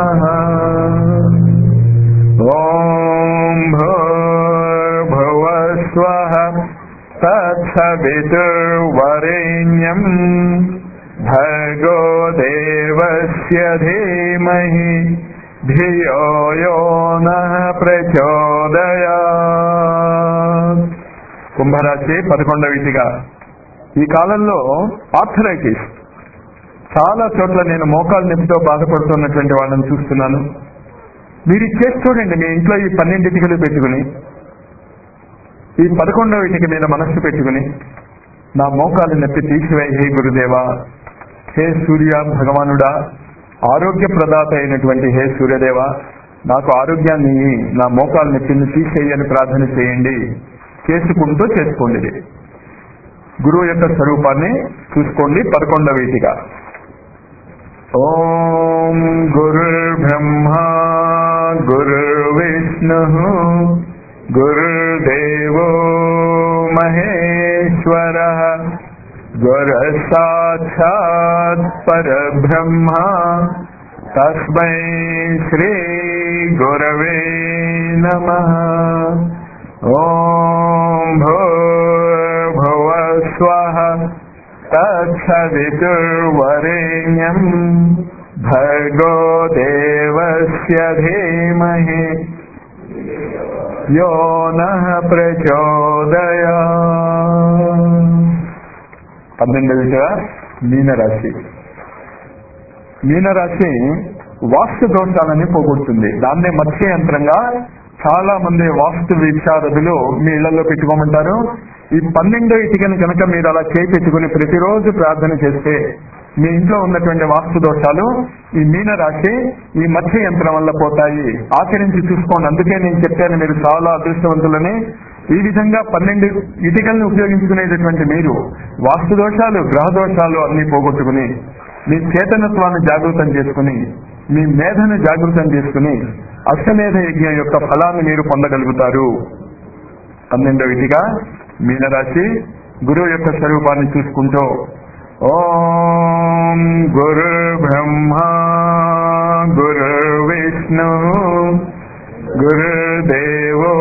[SPEAKER 1] ఓం భూర్భువస్వ తత్సవితుర్వరేణ్యం భర్గో దేవస్య ధీమహి ధియో యో నః ప్రచోదయాత్ కుంభరాశి పదకొండవ ఇటిగా ఈ కాలంలో ఆర్థరైటిస్ చాలా చోట్ల నేను మోకాలు నొప్పితో బాధపడుతున్నటువంటి వాళ్ళని చూస్తున్నాను మీరు ఇది చేసి చూడండి మీ ఇంట్లో ఈ పన్నెండు ఇటుకలు పెట్టుకుని ఈ పదకొండవ ఇటుక మీద మనస్సు పెట్టుకుని నా మోకాలు నొప్పి తీసివేయి హే గురుదేవా హే సూర్య భగవానుడా ఆరోగ్య ప్రదాత అయినటువంటి హే సూర్యదేవ నాకు ఆరోగ్యాన్ని నా మోకాలు నొప్పిని తీసేయని ప్రార్థన చేయండి చేసుకుంటూ చేసుకోండి ఇది. గురువు యొక్క స్వరూపాన్ని చూసుకోండి పదకొండవ వీటిగా ఓం గురు బ్రహ్మ గురు విష్ణు గురుదేవో మహేశ్వర గురు సాక్షాత్ పరబ్రహ్మ తస్మై శ్రీ గురవే నమ ఓం భూర్భువస్వః తత్సవితుర్వరేణ్యం భర్గో దేవస్య ధీమహి యో నః ప్రచోదయా పన్నెండవిగా మీనరాశి మీనరాశి వాస్తు దోషాలని పోగొడుతుంది దాన్నే మత్స్య యంత్రంగా చాలా మంది వాస్తు విశారదులు మీ ఇళ్లలో పెట్టుకోమంటారు ఈ పన్నెండో ఇటుకని కనుక మీరు అలా చేయి పెట్టుకుని ప్రతిరోజు ప్రార్థన చేస్తే మీ ఇంట్లో ఉన్నటువంటి వాస్తు దోషాలు ఈ మీన రాశి ఈ మత్స్య యంత్రం వల్ల పోతాయి ఆచరించి చూసుకోండి అందుకే నేను చెప్పాను మీరు చాలా అదృష్టవంతులని ఈ విధంగా పన్నెండు ఇటుకల్ని ఉపయోగించుకునేటటువంటి మీరు వాస్తు దోషాలు గ్రహ దోషాలు అన్ని పోగొట్టుకుని మీ చేతనత్వాన్ని జాగృతం చేసుకుని మీ మేధను జాగృతం చేసుకుని అశ్వమేధ యజ్ఞం యొక్క ఫలాన్ని మీరు పొందగలుగుతారు పన్నెండవ ఇదిగా మీనరాశి గురువు యొక్క స్వరూపాన్ని చూసుకుంటూ ఓం గురు బ్రహ్మ గురు విష్ణు గురుదేవో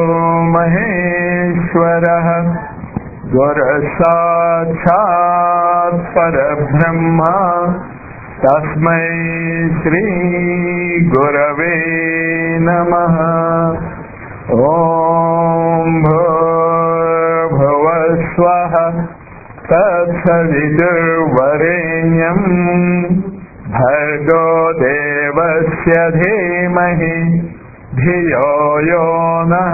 [SPEAKER 1] మహేశ్వర గురు సాక్షాత్ పరబ్రహ్మ తస్మై శ్రీ గురవే నమ ఓం భూర్భువస్వః తత్సవితుర్వరేణ్యం భర్గో దేవస్య ధీమహి ధియో యో నః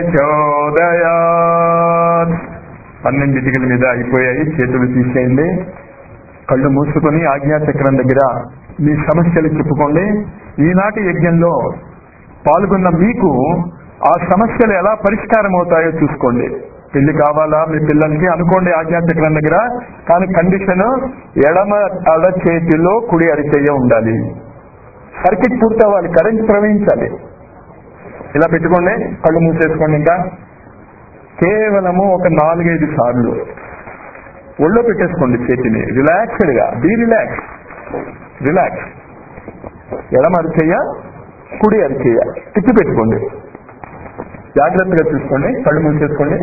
[SPEAKER 1] ప్రచోదయాత్ పన్నెండు ఇటుకల మీద అయిపోయాయి చేతులు తీసేయండి కళ్ళు మూసుకొని ఆజ్ఞాచక్రం దగ్గర మీ సమస్యలు చెప్పుకోండి ఈనాటి యజ్ఞంలో పాల్గొన్న మీకు ఆ సమస్యలు ఎలా పరిష్కారం అవుతాయో చూసుకోండి పెళ్లి కావాలా మీ పిల్లలకి అనుకోండి ఆజ్ఞాచక్రం దగ్గర కానీ కండిషన్ ఎడమ అడ చేతిలో కుడి అరిచెయ్య ఉండాలి సర్కిట్ పూర్తవ్వాలి కరెంట్ ప్రవహించాలి ఇలా పెట్టుకోండి కళ్ళు మూసేసుకోండి ఇంకా కేవలము ఒక నాలుగైదు సార్లు ఒళ్ళో పెట్టేసుకోండి చేతిని రిలాక్స్డ్ గా బీ రిలాక్స్ రిలాక్స్ ఎడమ అరిచేయ కుడి అరిచేయ తిప్పి పెట్టుకోండి జాగ్రత్తగా చూసుకోండి కళ్ళు మూసేసుకోండి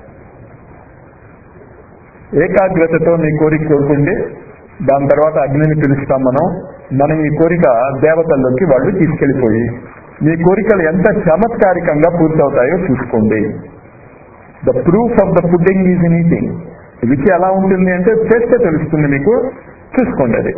[SPEAKER 1] ఏకాగ్రతతో మీ కోరిక కోరుకోండి దాని తర్వాత అగ్నిని పిలుస్తాం మనం మనం ఈ కోరిక దేవతల్లోకి వాళ్ళు తీసుకెళ్లిపోయి మీ కోరికలు ఎంత చమత్కారికంగా పూర్తవుతాయో చూసుకోండి the proof of the pudding is in eating రుచి ఎలా ఉంటుంది అంటే చేస్తే తెలుస్తుంది మీకు చూసుకోండి అది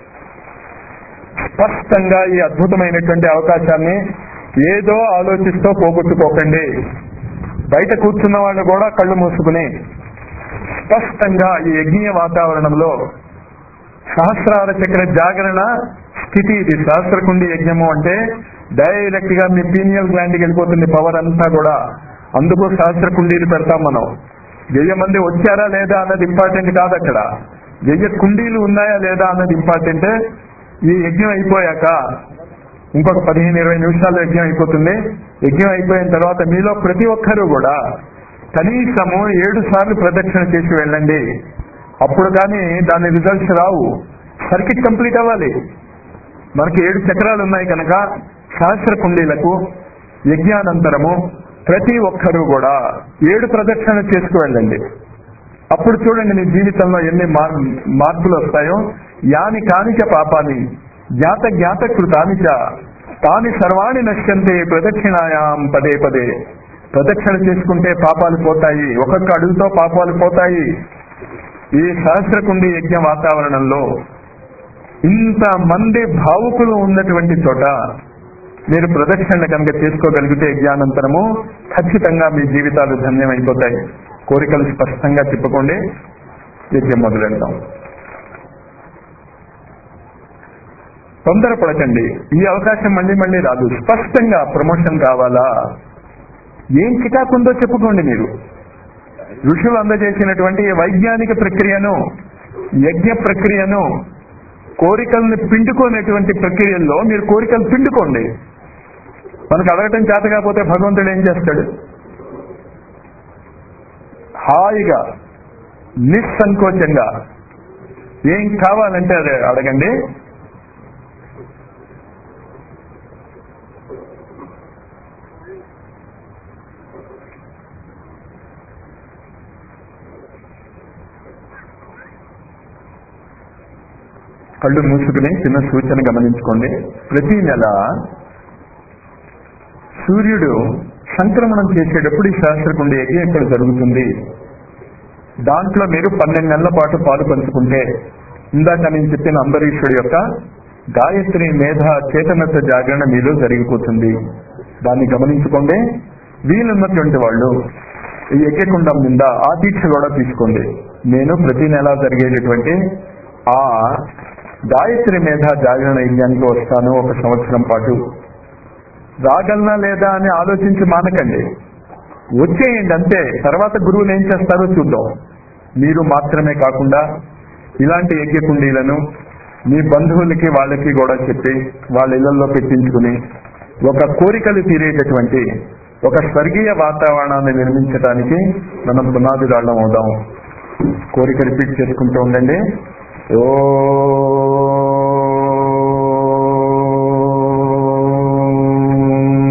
[SPEAKER 1] స్పష్టంగా ఈ అద్భుతమైనటువంటి అవకాశాన్ని ఏదో ఆలోచిస్తూ పోగొట్టుకోకండి బయట కూర్చున్న వాళ్ళు కూడా కళ్ళు మూసుకుని స్పష్టంగా ఈ యజ్ఞీయ వాతావరణంలో సహస్రార చక్ర జాగరణ స్థితి ఇది సహస్రకుండి యజ్ఞము అంటే డైరెక్ట్ గా మీ పీనియల్ గ్లాండ్కి వెళ్ళిపోతుంది పవర్ అంతా కూడా అందుకు సహస్ర కుండీలు పెడతాం మనం వెయ్యి మంది వచ్చారా లేదా అన్నది ఇంపార్టెంట్ కాదు అక్కడ వెయ్యి కుండీలు ఉన్నాయా లేదా అన్నది ఇంపార్టెంట్ ఈ యజ్ఞం అయిపోయాక ఇంకొక పదిహేను ఇరవై నిమిషాల్లో యజ్ఞం అయిపోతుంది యజ్ఞం అయిపోయిన తర్వాత మీలో ప్రతి ఒక్కరూ కూడా కనీసము ఏడు సార్లు ప్రదక్షిణ చేసి వెళ్ళండి అప్పుడు కానీ దాని రిజల్ట్స్ రావు సర్కిట్ కంప్లీట్ అవ్వాలి మనకి ఏడు చక్రాలు ఉన్నాయి కనుక సహస్ర కుండీలకు యజ్ఞానంతరము ప్రతి ఒక్కరూ కూడా ఏడు ప్రదక్షిణ చేసుకు వెళ్ళండి అప్పుడు చూడండి నీ జీవితంలో ఎన్ని మార్- మార్పులు వస్తాయో యాని కానిచ పాపాని జ్ఞాత జ్ఞాత కృతానిచ తాని సర్వాణి నశ్యంతే ప్రదక్షిణాయాం పదే పదే ప్రదక్షిణ చేసుకుంటే పాపాలు పోతాయి ఒక్కొక్క అడుగుతో పాపాలు పోతాయి ఈ సహస్రకుండి యజ్ఞ వాతావరణంలో ఇంత మంది భావుకులు ఉన్నటువంటి చోట మీరు ప్రదక్షిణ కనుక చేసుకోగలిగితే జ్ఞానంతరము ఖచ్చితంగా మీ జీవితాలు ధన్యమైపోతాయి కోరికలు స్పష్టంగా తిప్పుకోండి యజ్ఞం మొదలెడతాం తొందరపడకండి ఈ అవకాశం మళ్ళీ మళ్ళీ రాదు స్పష్టంగా ప్రమోషన్ కావాలా ఏం చికాకుందో చెప్పుకోండి మీరు ఋషులు అందజేసినటువంటి ఈ వైజ్ఞానిక ప్రక్రియను యజ్ఞ ప్రక్రియను కోరికల్ని పిండుకోనేటువంటి ప్రక్రియల్లో మీరు కోరికలు పిండుకోండి మనకు అడగటం చేత కాకపోతే భగవంతుడు ఏం చేస్తాడు హాయిగా నిస్సంకోచంగా ఏం కావాలంటే అదే అడగండి కళ్ళు మూసుకుని చిన్న సూచన గమనించుకోండి ప్రతి నెల సూర్యుడు సంక్రమణం చేసేటప్పుడు ఈ శాస్త్రకుండి యజ్ఞం ఇక్కడ జరుగుతుంది దాంట్లో మీరు పన్నెండు నెలల పాటు పాలు పంచుకుంటే ఇందాక నేను చెప్పిన అంబరీషుడి యొక్క గాయత్రి మేధ చేతనత్వ జాగరణ మీలో జరిగిపోతుంది దాన్ని గమనించుకోండి వీలున్నటువంటి వాళ్ళు ఈ యజ్ఞకుండం మీద ఆ దీక్ష కూడా తీసుకోండి నేను ప్రతి నెల జరిగేటటువంటి ఆ గాయత్రి మేధ జాగరణ యజ్ఞానికి వస్తాను ఒక సంవత్సరం పాటు రాగలనా లేదా అని ఆలోచించి మానకండి వచ్చేయండి అంతే తర్వాత గురువులు ఏం చేస్తారో చూద్దాం మీరు మాత్రమే కాకుండా ఇలాంటి యజ్ఞ కుండీలను మీ బంధువులకి వాళ్ళకి కూడా చెప్పి వాళ్ళ ఇళ్లలో పెట్టించుకుని ఒక కోరికలు తీరేటటువంటి ఒక స్వర్గీయ వాతావరణాన్ని నిర్మించడానికి మనం పునాదిరాళ్ళం అవుదాం కోరిక రిపీట్ చేసుకుంటూ ఉండండి ఓ